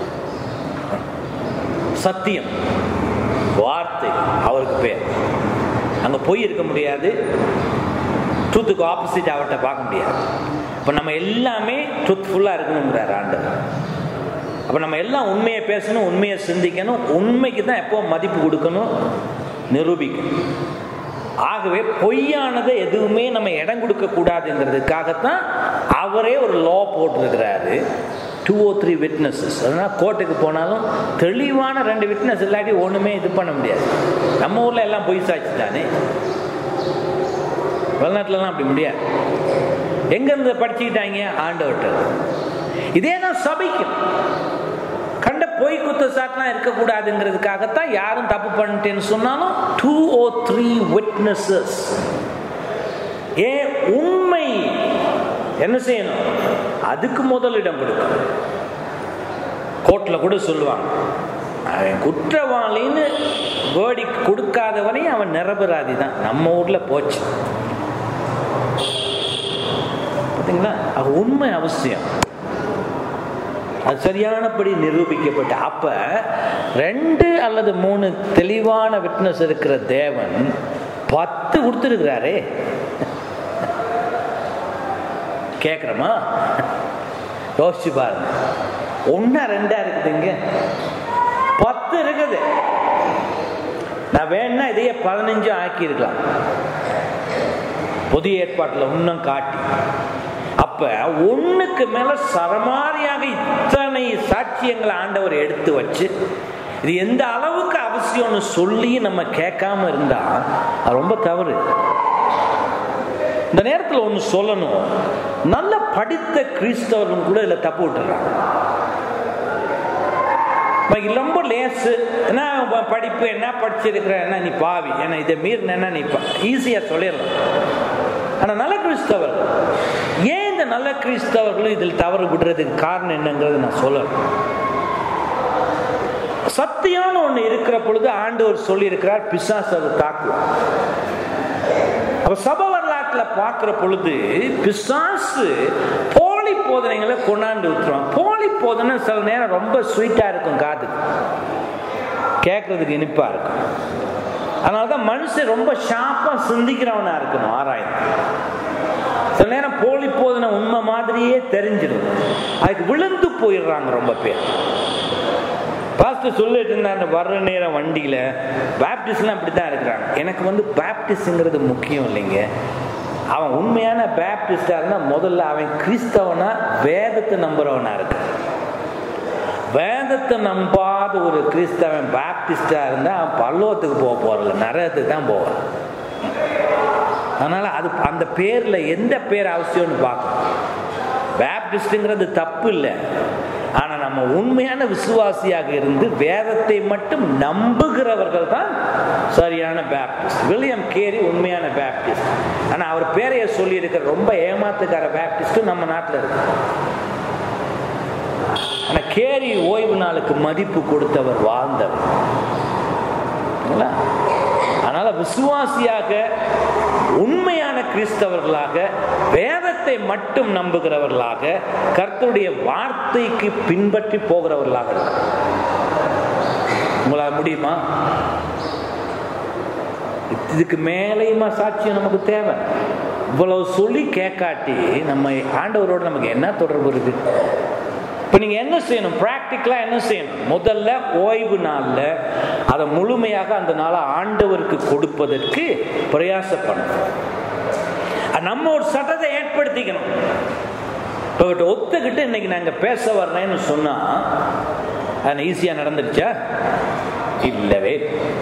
சத்தியம் வார்த்தை அவருக்கு பேர் அங்கே பொய் இருக்க முடியாது ட்ரூத்துக்கு ஆப்போசிட் அவர்கிட்ட பார்க்க முடியாது இப்போ நம்ம எல்லாமே ட்ரூத்ஃபுல்லாக இருக்கணுங்கிறார் ஆண்டவர் அப்போ நம்ம எல்லாம் உண்மையை பேசணும் உண்மையை சிந்திக்கணும் உண்மைக்கு தான் எப்போ மதிப்பு கொடுக்கணும் நிரூபிக்கணும் ஆகவே பொய்யானதை எதுவுமே நம்ம இடம் கொடுக்க கூடாதுங்கிறதுக்காகத்தான் அவரே ஒரு லா போட்டிருக்கிறாரு டூ ஓ த்ரீ விட்னஸஸ் அதனால் கோர்ட்டுக்கு போனாலும் தெளிவான ரெண்டு விட்னஸ் இல்லாட்டி ஒன்றுமே இது பண்ண முடியாது நம்ம ஊரில் எல்லாம் பொய் சாட்சி தானே வெளிநாட்டிலலாம் அப்படி முடியாது எங்கேருந்து படிச்சுக்கிட்டாங்க ஆண்டவர்கிட்ட இதே தான் சபைக்கும் கண்ட பொய் குத்தச்சாட்டுலாம் இருக்கக்கூடாதுங்கிறதுக்காகத்தான் யாரும் தப்பு பண்ணிட்டேன்னு சொன்னாலும் டூ ஓ த்ரீ விட்னஸஸ் ஏன் உண்மை என்ன செய்யணும் அதுக்கு முதலிடம் கொடுக்கணும் கோர்ட்டில் கூட சொல்லுவாங்க அவன் குற்றவாளின்னு வேர்டி கொடுக்காதவனையும் அவன் நிரபராதி தான் நம்ம ஊரில் போச்சு பார்த்தீங்களா அது உண்மை அவசியம் அது சரியானபடி நிரூபிக்கப்பட்ட அப்ப ரெண்டு அல்லது மூணு தெளிவான விட்னஸ் இருக்கிற தேவன் பத்து கொடுத்துருக்கிறாரே கேட்குறோமா யோசிச்சு பாருங்க ஒன்னா ரெண்டா இருக்குதுங்க பத்து இருக்குது நான் வேணா இதையே பதினஞ்சும் ஆக்கி இருக்கலாம் புதிய ஏற்பாட்டில் இன்னும் காட்டி அப்ப ஒண்ணுக்கு மேல சரமாரியாக இத்தனை சாட்சியங்களை ஆண்டவர் எடுத்து வச்சு இது எந்த அளவுக்கு அவசியம்னு சொல்லி நம்ம கேட்காம இருந்தா அது ரொம்ப தவறு இந்த நேரத்தில் ஒன்று சொல்லணும் நல்ல படித்த கிறிஸ்தவர்கள் கூட இதில் தப்பு விட்டுறாங்க ரொம்ப லேசு என்ன படிப்பு என்ன படிச்சிருக்கிற என்ன நீ பாவி ஏன்னா இதை மீறினா நீ ஈஸியாக சொல்லிடலாம் ஆனால் நல்ல கிறிஸ்தவர்கள் ஏன் இந்த நல்ல கிறிஸ்தவர்களும் இதில் தவறு விடுறதுக்கு காரணம் என்னங்கிறது நான் சொல்லணும் சத்தியம்னு ஒன்று இருக்கிற பொழுது ஆண்டவர் சொல்லி இருக்கிறார் பிசாசு அதை தாக்குவார் அப்ப சபை வரலாற்றில் பார்க்கிற பொழுது பிசாசு போலி போதனைகளை கொண்டாந்து விட்டுருவான் போலி போதனை சில நேரம் ரொம்ப ஸ்வீட்டா இருக்கும் காது கேட்கறதுக்கு இனிப்பா இருக்கும் அதனால தான் மனுஷன் ரொம்ப ஷார்ப்பாக சிந்திக்கிறவனா இருக்கணும் ஆராயம் சில நேரம் போலி போதனை உண்மை மாதிரியே தெரிஞ்சிடும் அதுக்கு விழுந்து போயிடுறாங்க ரொம்ப பேர் பாஸ்டர் சொல்லிட்டு இருந்தாங்க வர்ற நேரம் வண்டியில் பேப்டிஸ்ட்லாம் அப்படி தான் இருக்கிறாங்க எனக்கு வந்து பேப்டிஸ்ட்ங்கிறது முக்கியம் இல்லைங்க அவன் உண்மையான பேப்டிஸ்டாக இருந்தால் முதல்ல அவன் கிறிஸ்தவனா வேதத்தை நம்புறவனா இருக்கு வேதத்தை நம்பாத ஒரு கிறிஸ்தவன் பேப்டிஸ்டாக இருந்தால் அவன் பல்லவத்துக்கு போக போகிறதில்ல நரகத்துக்கு தான் போவான் அதனால் அது அந்த பேரில் எந்த பேர் அவசியம்னு பார்க்கணும் பேப்டிஸ்ட்டுங்கிறது தப்பு இல்லை ஆனால் நம்ம உண்மையான விசுவாசியாக இருந்து வேதத்தை மட்டும் நம்புகிறவர்கள் தான் சரியான பேப்டிஸ்ட் வில்லியம் கேரி உண்மையான பேப்டிஸ்ட் ஆனால் அவர் பேரைய சொல்லி இருக்கிற ரொம்ப ஏமாத்துக்கார பேப்டிஸ்ட்டும் நம்ம நாட்டில் இருக்கு ஆனால் கேரி ஓய்வு நாளுக்கு மதிப்பு கொடுத்தவர் வாழ்ந்தவர் அதனால விசுவாசியாக உண்மையான கிறிஸ்தவர்களாக வேதத்தை மட்டும் நம்புகிறவர்களாக கர்த்தருடைய வார்த்தைக்கு பின்பற்றி போகிறவர்களாக இருக்க உங்களால் முடியுமா இதுக்கு மேலேயுமா சாட்சியம் நமக்கு தேவை இவ்வளவு சொல்லி கேட்காட்டி நம்ம ஆண்டவரோடு நமக்கு என்ன தொடர்பு இருக்கு இப்போ நீங்கள் என்ன செய்யணும் ப்ராக்டிக்கலாக என்ன செய்யணும் முதல்ல ஓய்வு நாளில் அதை முழுமையாக அந்த நாளை ஆண்டவருக்கு கொடுப்பதற்கு பிரயாசப்படணும் நம்ம ஒரு சட்டத்தை ஏற்படுத்திக்கணும் இப்போ ஒத்துக்கிட்டு இன்னைக்கு நாங்கள் பேச வர்றேன்னு சொன்னால் அது ஈஸியாக நடந்துடுச்சா இல்லவே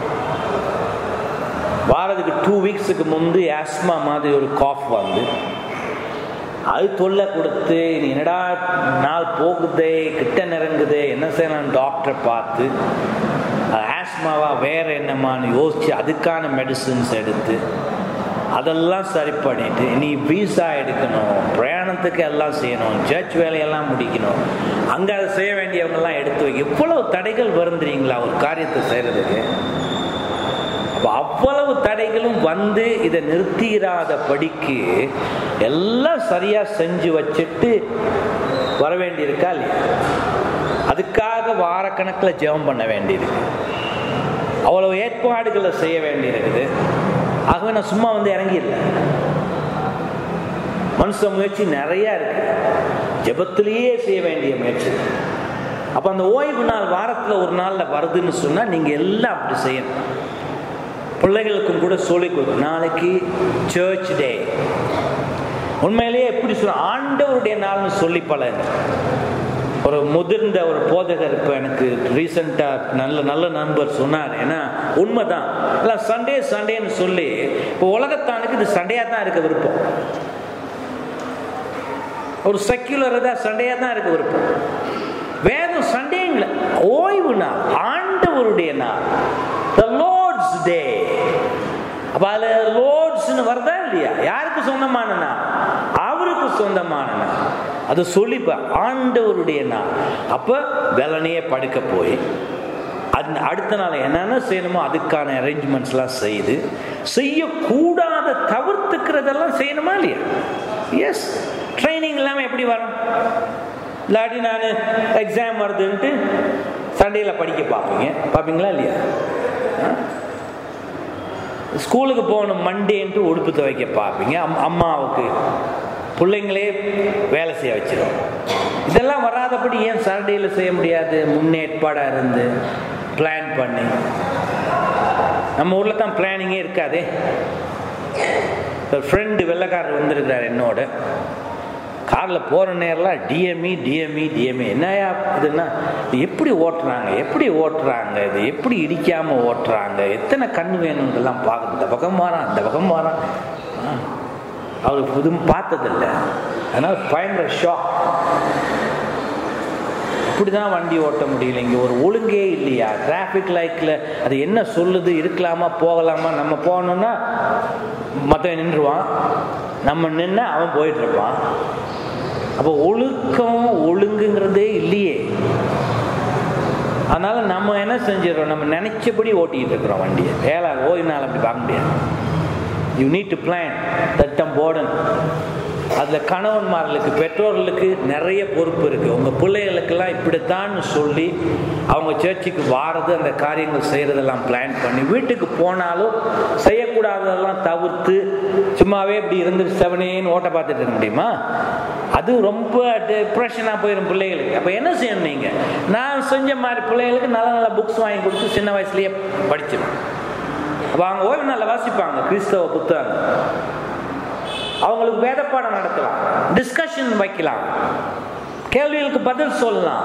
வாரத்துக்கு டூ வீக்ஸுக்கு முந்தி ஆஸ்மா மாதிரி ஒரு காஃப் வந்து அது தொல்லை கொடுத்து என்னடா நாள் போகுதே கிட்ட நெருங்குதே என்ன செய்யலாம் டாக்டரை பார்த்து ஆஸ்மாவா வேற என்னமான்னு யோசிச்சு அதுக்கான மெடிசின்ஸ் எடுத்து அதெல்லாம் சரி பண்ணிட்டு நீ வீசா எடுக்கணும் பிரயாணத்துக்கு எல்லாம் செய்யணும் சர்ச் வேலையெல்லாம் முடிக்கணும் அங்கே அதை செய்ய வேண்டியவங்கெல்லாம் எடுத்து வைக்க எவ்வளவு தடைகள் வருந்துறீங்களா ஒரு காரியத்தை செய்யறதுக்கு அப்போ அவ்வளவு தடைகளும் வந்து இதை நிறுத்திடாத படிக்கு எல்லாம் சரியா செஞ்சு வச்சுட்டு வர வேண்டியிருக்கா இல்லையா அதுக்காக வாரக்கணக்கில் ஜெபம் பண்ண வேண்டியிருக்கு அவ்வளவு ஏற்பாடுகளை செய்ய வேண்டியிருக்குது ஆகவே நான் சும்மா வந்து இறங்கிடல மனுஷ முயற்சி நிறைய இருக்கு ஜெபத்திலேயே செய்ய வேண்டிய முயற்சி அப்போ அந்த ஓய்வு நாள் வாரத்தில் ஒரு நாளில் வருதுன்னு சொன்னால் நீங்கள் எல்லாம் அப்படி செய்யணும் பிள்ளைகளுக்கும் கூட சொல்லிக் கொடுக்கும் நாளைக்கு சர்ச் டே உண்மையிலேயே எப்படி சொல்ல ஆண்டவருடைய நாள்னு சொல்லி பழங்க ஒரு முதிர்ந்த ஒரு போதகர் இப்போ எனக்கு ரீசெண்டாக நல்ல நல்ல நண்பர் சொன்னார் ஏன்னா உண்மைதான் இல்லை சண்டே சண்டேன்னு சொல்லி இப்போ உலகத்தானுக்கு இது சண்டையாக தான் இருக்க விருப்பம் ஒரு செக்யுலர் தான் சண்டையாக தான் இருக்க விருப்பம் வேதம் சண்டேங்கள ஓய்வு நாள் ஆண்டவருடைய நாள் த லோர்ட்ஸ் டே அப்ப அதுல லோர்ட்ஸ்னு வருதா இல்லையா யாருக்கு சொந்தமான நாள் அவருக்கு சொந்தமான நாள் அது சொல்லிப்ப ஆண்டவருடைய நாள் அப்ப வெள்ளனையே படுக்க போய் அது அடுத்த நாள் என்னென்ன செய்யணுமோ அதுக்கான அரேஞ்ச்மெண்ட்ஸ்லாம் செய்து செய்யக்கூடாத தவிர்த்துக்கிறதெல்லாம் செய்யணுமா இல்லையா எஸ் ட்ரைனிங் இல்லாமல் எப்படி வரும் இல்லாட்டி நான் எக்ஸாம் வருதுன்ட்டு சண்டேயில் படிக்க பார்ப்பீங்க பார்ப்பீங்களா இல்லையா ஸ்கூலுக்கு போகணும் மண்டேன்ட்டு உடுப்பு துவைக்க பார்ப்பீங்க அம் அம்மாவுக்கு பிள்ளைங்களே வேலை செய்ய வச்சிடும் இதெல்லாம் வராதபடி ஏன் சண்டேயில் செய்ய முடியாது முன்னேற்பாடாக இருந்து பிளான் பண்ணி நம்ம ஊரில் தான் பிளானிங்கே இருக்காதே ஃப்ரெண்டு வெள்ளைக்காரர் வந்திருக்கிறார் என்னோட காரில் போகிற நேரம்லாம் டிஎம்இ டிஎம்இ டிஎம்இ என்னையா இதுன்னா இது எப்படி ஓட்டுறாங்க எப்படி ஓட்டுறாங்க இது எப்படி இடிக்காமல் ஓட்டுறாங்க எத்தனை கண் வேணுன்றதெல்லாம் பார்க்க இந்த பக்கம் வரான் இந்த பக்கம் வரான் அவர் புது பார்த்ததில்ல அதனால் பயங்கர ஷாக் இப்படி தான் வண்டி ஓட்ட முடியல இங்கே ஒரு ஒழுங்கே இல்லையா டிராஃபிக் லைட்டில் அது என்ன சொல்லுது இருக்கலாமா போகலாமா நம்ம போனோம்னா மற்றவன் நின்றுவான் நம்ம நின்று அவன் போயிட்டு இருப்பான் அப்போ ஒழுக்கம் ஒழுங்குங்கிறதே இல்லையே அதனால நம்ம என்ன செஞ்சிடறோம் நம்ம நினைச்சபடி ஓட்டிகிட்டு இருக்கிறோம் வண்டியை வேலை ஓய்வு நாள் அப்படி பார்க்க முடியாது யூ நீட் டு பிளான் தட்டம் போடணும் அதில் கணவன்மார்களுக்கு பெற்றோர்களுக்கு நிறைய பொறுப்பு இருக்குது உங்கள் பிள்ளைகளுக்கெல்லாம் இப்படித்தான் சொல்லி அவங்க சர்ச்சுக்கு வாரது அந்த காரியங்கள் செய்கிறதெல்லாம் பிளான் பண்ணி வீட்டுக்கு போனாலும் செய்யக்கூடாததெல்லாம் தவிர்த்து சும்மாவே இப்படி இருந்து செவனேன்னு ஓட்ட பார்த்துட்டு இருக்க முடியுமா அது ரொம்ப டிப்ரெஷனாக போயிடும் பிள்ளைகளுக்கு அப்போ என்ன செய்யணும் நீங்கள் நான் செஞ்ச மாதிரி பிள்ளைகளுக்கு நல்ல நல்ல புக்ஸ் வாங்கி கொடுத்து சின்ன வயசுலேயே படிச்சிடும் அப்போ அவங்க ஓய்வு நாளில் வாசிப்பாங்க கிறிஸ்தவ புத்தகம் அவங்களுக்கு வேத பாடம் நடத்தலாம் டிஸ்கஷன் வைக்கலாம் கேள்விகளுக்கு பதில் சொல்லலாம்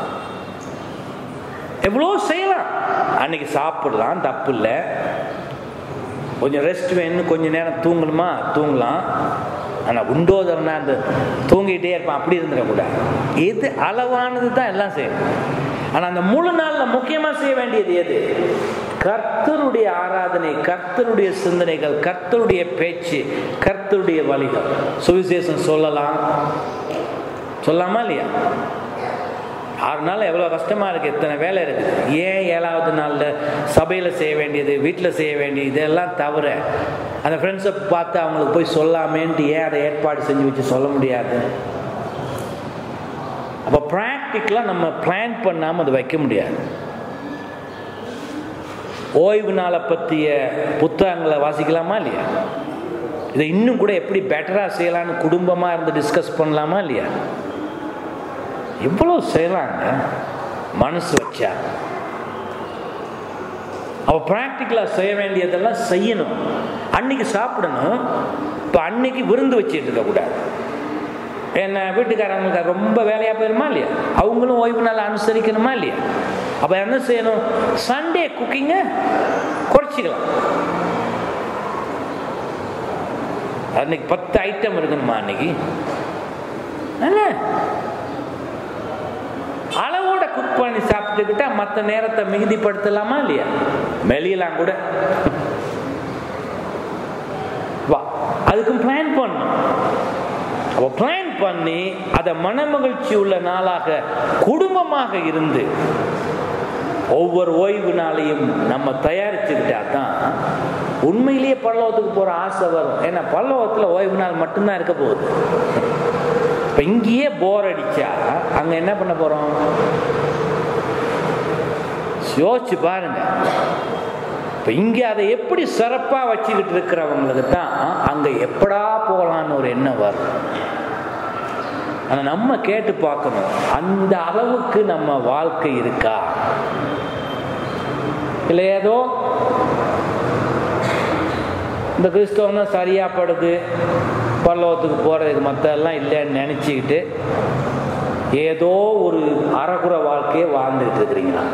எவ்வளோ செய்யலாம் அன்னைக்கு சாப்பிடலாம் தப்பு இல்லை கொஞ்சம் ரெஸ்ட் வேணும் கொஞ்ச நேரம் தூங்கணுமா தூங்கலாம் ஆனால் உண்டோதரனா அந்த தூங்கிட்டே இருப்பான் அப்படி இருந்துடக்கூடாது எது அளவானது தான் எல்லாம் செய்யணும் ஆனால் அந்த முழு நாளில் முக்கியமாக செய்ய வேண்டியது எது கர்த்தருடைய ஆராதனை கர்த்தருடைய சிந்தனைகள் கர்த்தருடைய பேச்சு கர்த்தருடைய வழிகள் சுவிசேஷம் சொல்லலாம் சொல்லலாமா இல்லையா ஆறு நாள் எவ்வளோ கஷ்டமாக இருக்குது எத்தனை வேலை இருக்குது ஏன் ஏழாவது நாளில் சபையில் செய்ய வேண்டியது வீட்டில் செய்ய வேண்டியது இதெல்லாம் தவிர அந்த ஃப்ரெண்ட்ஸை பார்த்து அவங்களுக்கு போய் சொல்லாமேன்ட்டு ஏன் அதை ஏற்பாடு செஞ்சு வச்சு சொல்ல முடியாது அப்போ ப்ராக்டிக்கலாக நம்ம பிளான் பண்ணாமல் அதை வைக்க முடியாது ஓய்வு நாளை பற்றிய புத்தகங்களை வாசிக்கலாமா இல்லையா இதை இன்னும் கூட எப்படி பெட்டராக செய்யலான்னு குடும்பமாக இருந்து டிஸ்கஸ் பண்ணலாமா இல்லையா எவ்வளோ செய்யலாங்க மனசு வச்சா அவ ப்ராக்டிக்கலாக செய்ய வேண்டியதெல்லாம் செய்யணும் அன்னைக்கு சாப்பிடணும் இப்போ அன்னைக்கு விருந்து வச்சுட்டு இருக்கக்கூடாது என்ன வீட்டுக்காரங்களுக்கு ரொம்ப வேலையாக போயிருமா இல்லையா அவங்களும் ஓய்வு நாள் அனுசரிக்கணுமா இல்லையா அப்போ என்ன செய்யணும் சண்டே குக்கிங்க குறைச்சிக்கலாம் அன்னைக்கு பத்து ஐட்டம் இருக்கணுமா அன்னைக்கு அளவோட குக் பண்ணி சாப்பிட்டுக்கிட்டா மற்ற நேரத்தை மிகுதிப்படுத்தலாமா இல்லையா மெலியலாம் கூட வா அதுக்கும் பிளான் பண்ணும் அப்போ பிளான் பண்ணி அதை மனமகிழ்ச்சி உள்ள நாளாக குடும்பமாக இருந்து ஒவ்வொரு ஓய்வு நாளையும் நம்ம தயாரிச்சுக்கிட்டா தான் உண்மையிலேயே பல்லவத்துக்கு போகிற ஆசை வரும் ஏன்னா பல்லவத்தில் ஓய்வு நாள் மட்டும்தான் இருக்க போகுது இப்போ இங்கேயே போர் அடிச்சா அங்கே என்ன பண்ண போகிறோம் யோசிச்சு பாருங்க இப்போ இங்கே அதை எப்படி சிறப்பாக வச்சுக்கிட்டு இருக்கிறவங்களுக்கு தான் அங்கே எப்படா போகலான்னு ஒரு எண்ணம் வரும் ஆனால் நம்ம கேட்டு பார்க்கணும் அந்த அளவுக்கு நம்ம வாழ்க்கை இருக்கா இல்லை ஏதோ இந்த கிறிஸ்தவம் தான் சரியாக படுது பல்லவத்துக்கு போகிறதுக்கு மற்ற எல்லாம் இல்லைன்னு நினச்சிக்கிட்டு ஏதோ ஒரு அறகுற வாழ்க்கையை வாழ்ந்துட்டு இருக்கிறீங்களா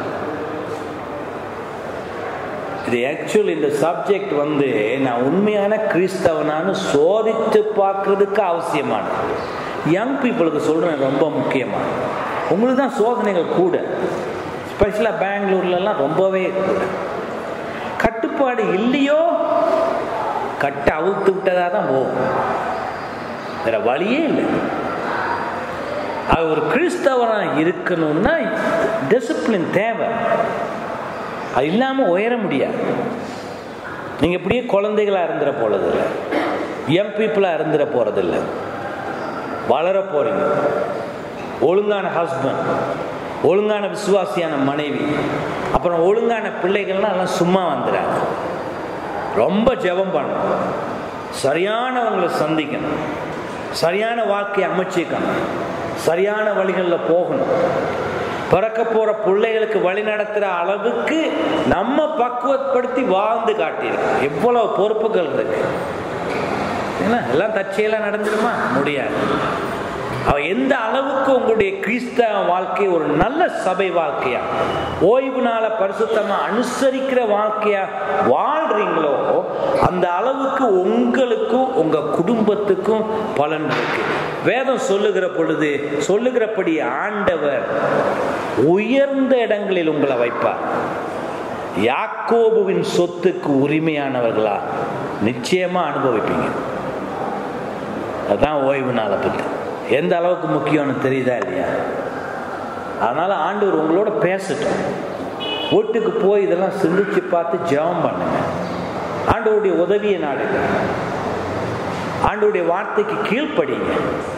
இது ஆக்சுவலி இந்த சப்ஜெக்ட் வந்து நான் உண்மையான கிறிஸ்தவனான்னு சோதித்து பார்க்கறதுக்கு அவசியமானது யங் பீப்புளுக்கு சொல்கிறேன் ரொம்ப முக்கியமாக உங்களுக்கு தான் சோதனைகள் கூட ஸ்பெஷலாக பெங்களூர்லலாம் ரொம்பவே கூட கட்டுப்பாடு இல்லையோ கட்டை அவுத்து விட்டதாக தான் போகும் வேற வழியே இல்லை அது ஒரு கிறிஸ்தவனாக இருக்கணும்னா டிசிப்ளின் தேவை அது இல்லாமல் உயர முடியாது நீங்கள் இப்படியே குழந்தைகளாக இருந்துட போகிறதில்ல யங் பீப்புளாக இருந்துட போகிறதில்ல வளர போகிறீங்க ஒழுங்கான ஹஸ்பண்ட் ஒழுங்கான விசுவாசியான மனைவி அப்புறம் ஒழுங்கான பிள்ளைகள்லாம் எல்லாம் சும்மா வந்துடாது ரொம்ப ஜெபம் பண்ணணும் சரியானவங்களை சந்திக்கணும் சரியான வாழ்க்கையை அமைச்சிக்கணும் சரியான வழிகளில் போகணும் பிறக்க போற பிள்ளைகளுக்கு வழி நடத்துற அளவுக்கு நம்ம பக்குவப்படுத்தி வாழ்ந்து காட்டியிருக்கோம் எவ்வளவு பொறுப்புகள் இருக்கு எல்லாம் தற்செயலா நடந்துருமா முடியாது அவ எந்த அளவுக்கு உங்களுடைய கிறிஸ்தவ வாழ்க்கை ஒரு நல்ல சபை வாழ்க்கையா ஓய்வு நாள பரிசுத்தமா அனுசரிக்கிற வாழ்க்கையா வாழ்றீங்களோ அந்த அளவுக்கு உங்களுக்கும் உங்க குடும்பத்துக்கும் பலன் இருக்கு வேதம் சொல்லுகிற பொழுது சொல்லுகிறபடி ஆண்டவர் உயர்ந்த இடங்களில் உங்களை வைப்பார் யாக்கோபுவின் சொத்துக்கு உரிமையானவர்களா நிச்சயமா அனுபவிப்பீங்க அதுதான் ஓய்வு நாளை பற்றி எந்த அளவுக்கு முக்கியம்னு தெரியுதா இல்லையா அதனால ஆண்டவர் உங்களோட பேசட்டும் வீட்டுக்கு போய் இதெல்லாம் சிந்திச்சு பார்த்து ஜெபம் பண்ணுங்க ஆண்டவருடைய உதவியை நாடுங்க ஆண்டவருடைய வார்த்தைக்கு கீழ்ப்படிங்க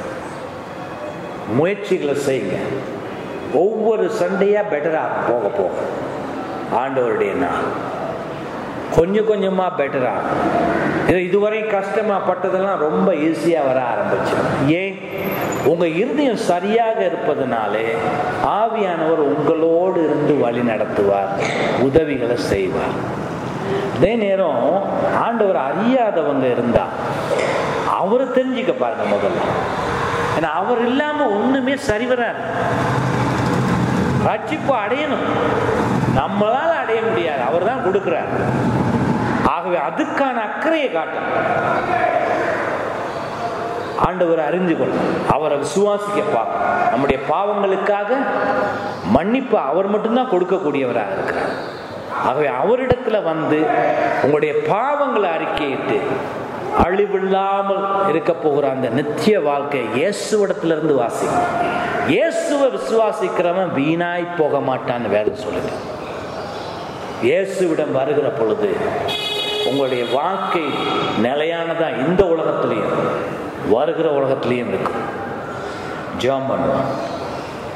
முயற்சிகளை செய்யுங்க ஒவ்வொரு சண்டையா பெட்டரா போக போக ஆண்டவருடைய நாள் கொஞ்சம் கொஞ்சமா பெட்டரா இது இதுவரை கஷ்டமா பட்டதெல்லாம் ரொம்ப ஈஸியா வர ஆரம்பிச்சு ஏன் உங்க இருதயம் சரியாக இருப்பதனாலே ஆவியானவர் உங்களோடு இருந்து வழி நடத்துவார் உதவிகளை செய்வார் அதே நேரம் ஆண்டவர் அறியாதவங்க இருந்தா அவரை தெரிஞ்சுக்க பாருங்க முதல்ல ஏன்னா அவர் இல்லாம ஒண்ணுமே சரி வராது ரட்சிப்பு அடையணும் நம்மளால அடைய முடியாது அவர் தான் கொடுக்கிறார் ஆகவே அதுக்கான அக்கறையை காட்டும் ஆண்டவரை அறிந்து கொள்ளும் அவரை விசுவாசிக்க பார்க்கணும் நம்முடைய பாவங்களுக்காக மன்னிப்பு அவர் மட்டும்தான் கொடுக்கக்கூடியவராக இருக்கிறார் ஆகவே அவரிடத்துல வந்து உங்களுடைய பாவங்களை அறிக்கையிட்டு அழிவில்லாமல் இருக்க போகிற அந்த நித்திய வாழ்க்கை இயேசுவிடத்துல இருந்து வாசிங்க இயேசுவை விசுவாசிக்கிறவன் வீணாய் போக மாட்டான்னு வேதம் சொல்லுது இயேசுவிடம் வருகிற பொழுது உங்களுடைய வாழ்க்கை நிலையானதா இந்த உலகத்திலையும் வருகிற உலகத்திலையும் இருக்கும் ஜெபம் பண்ணுவான்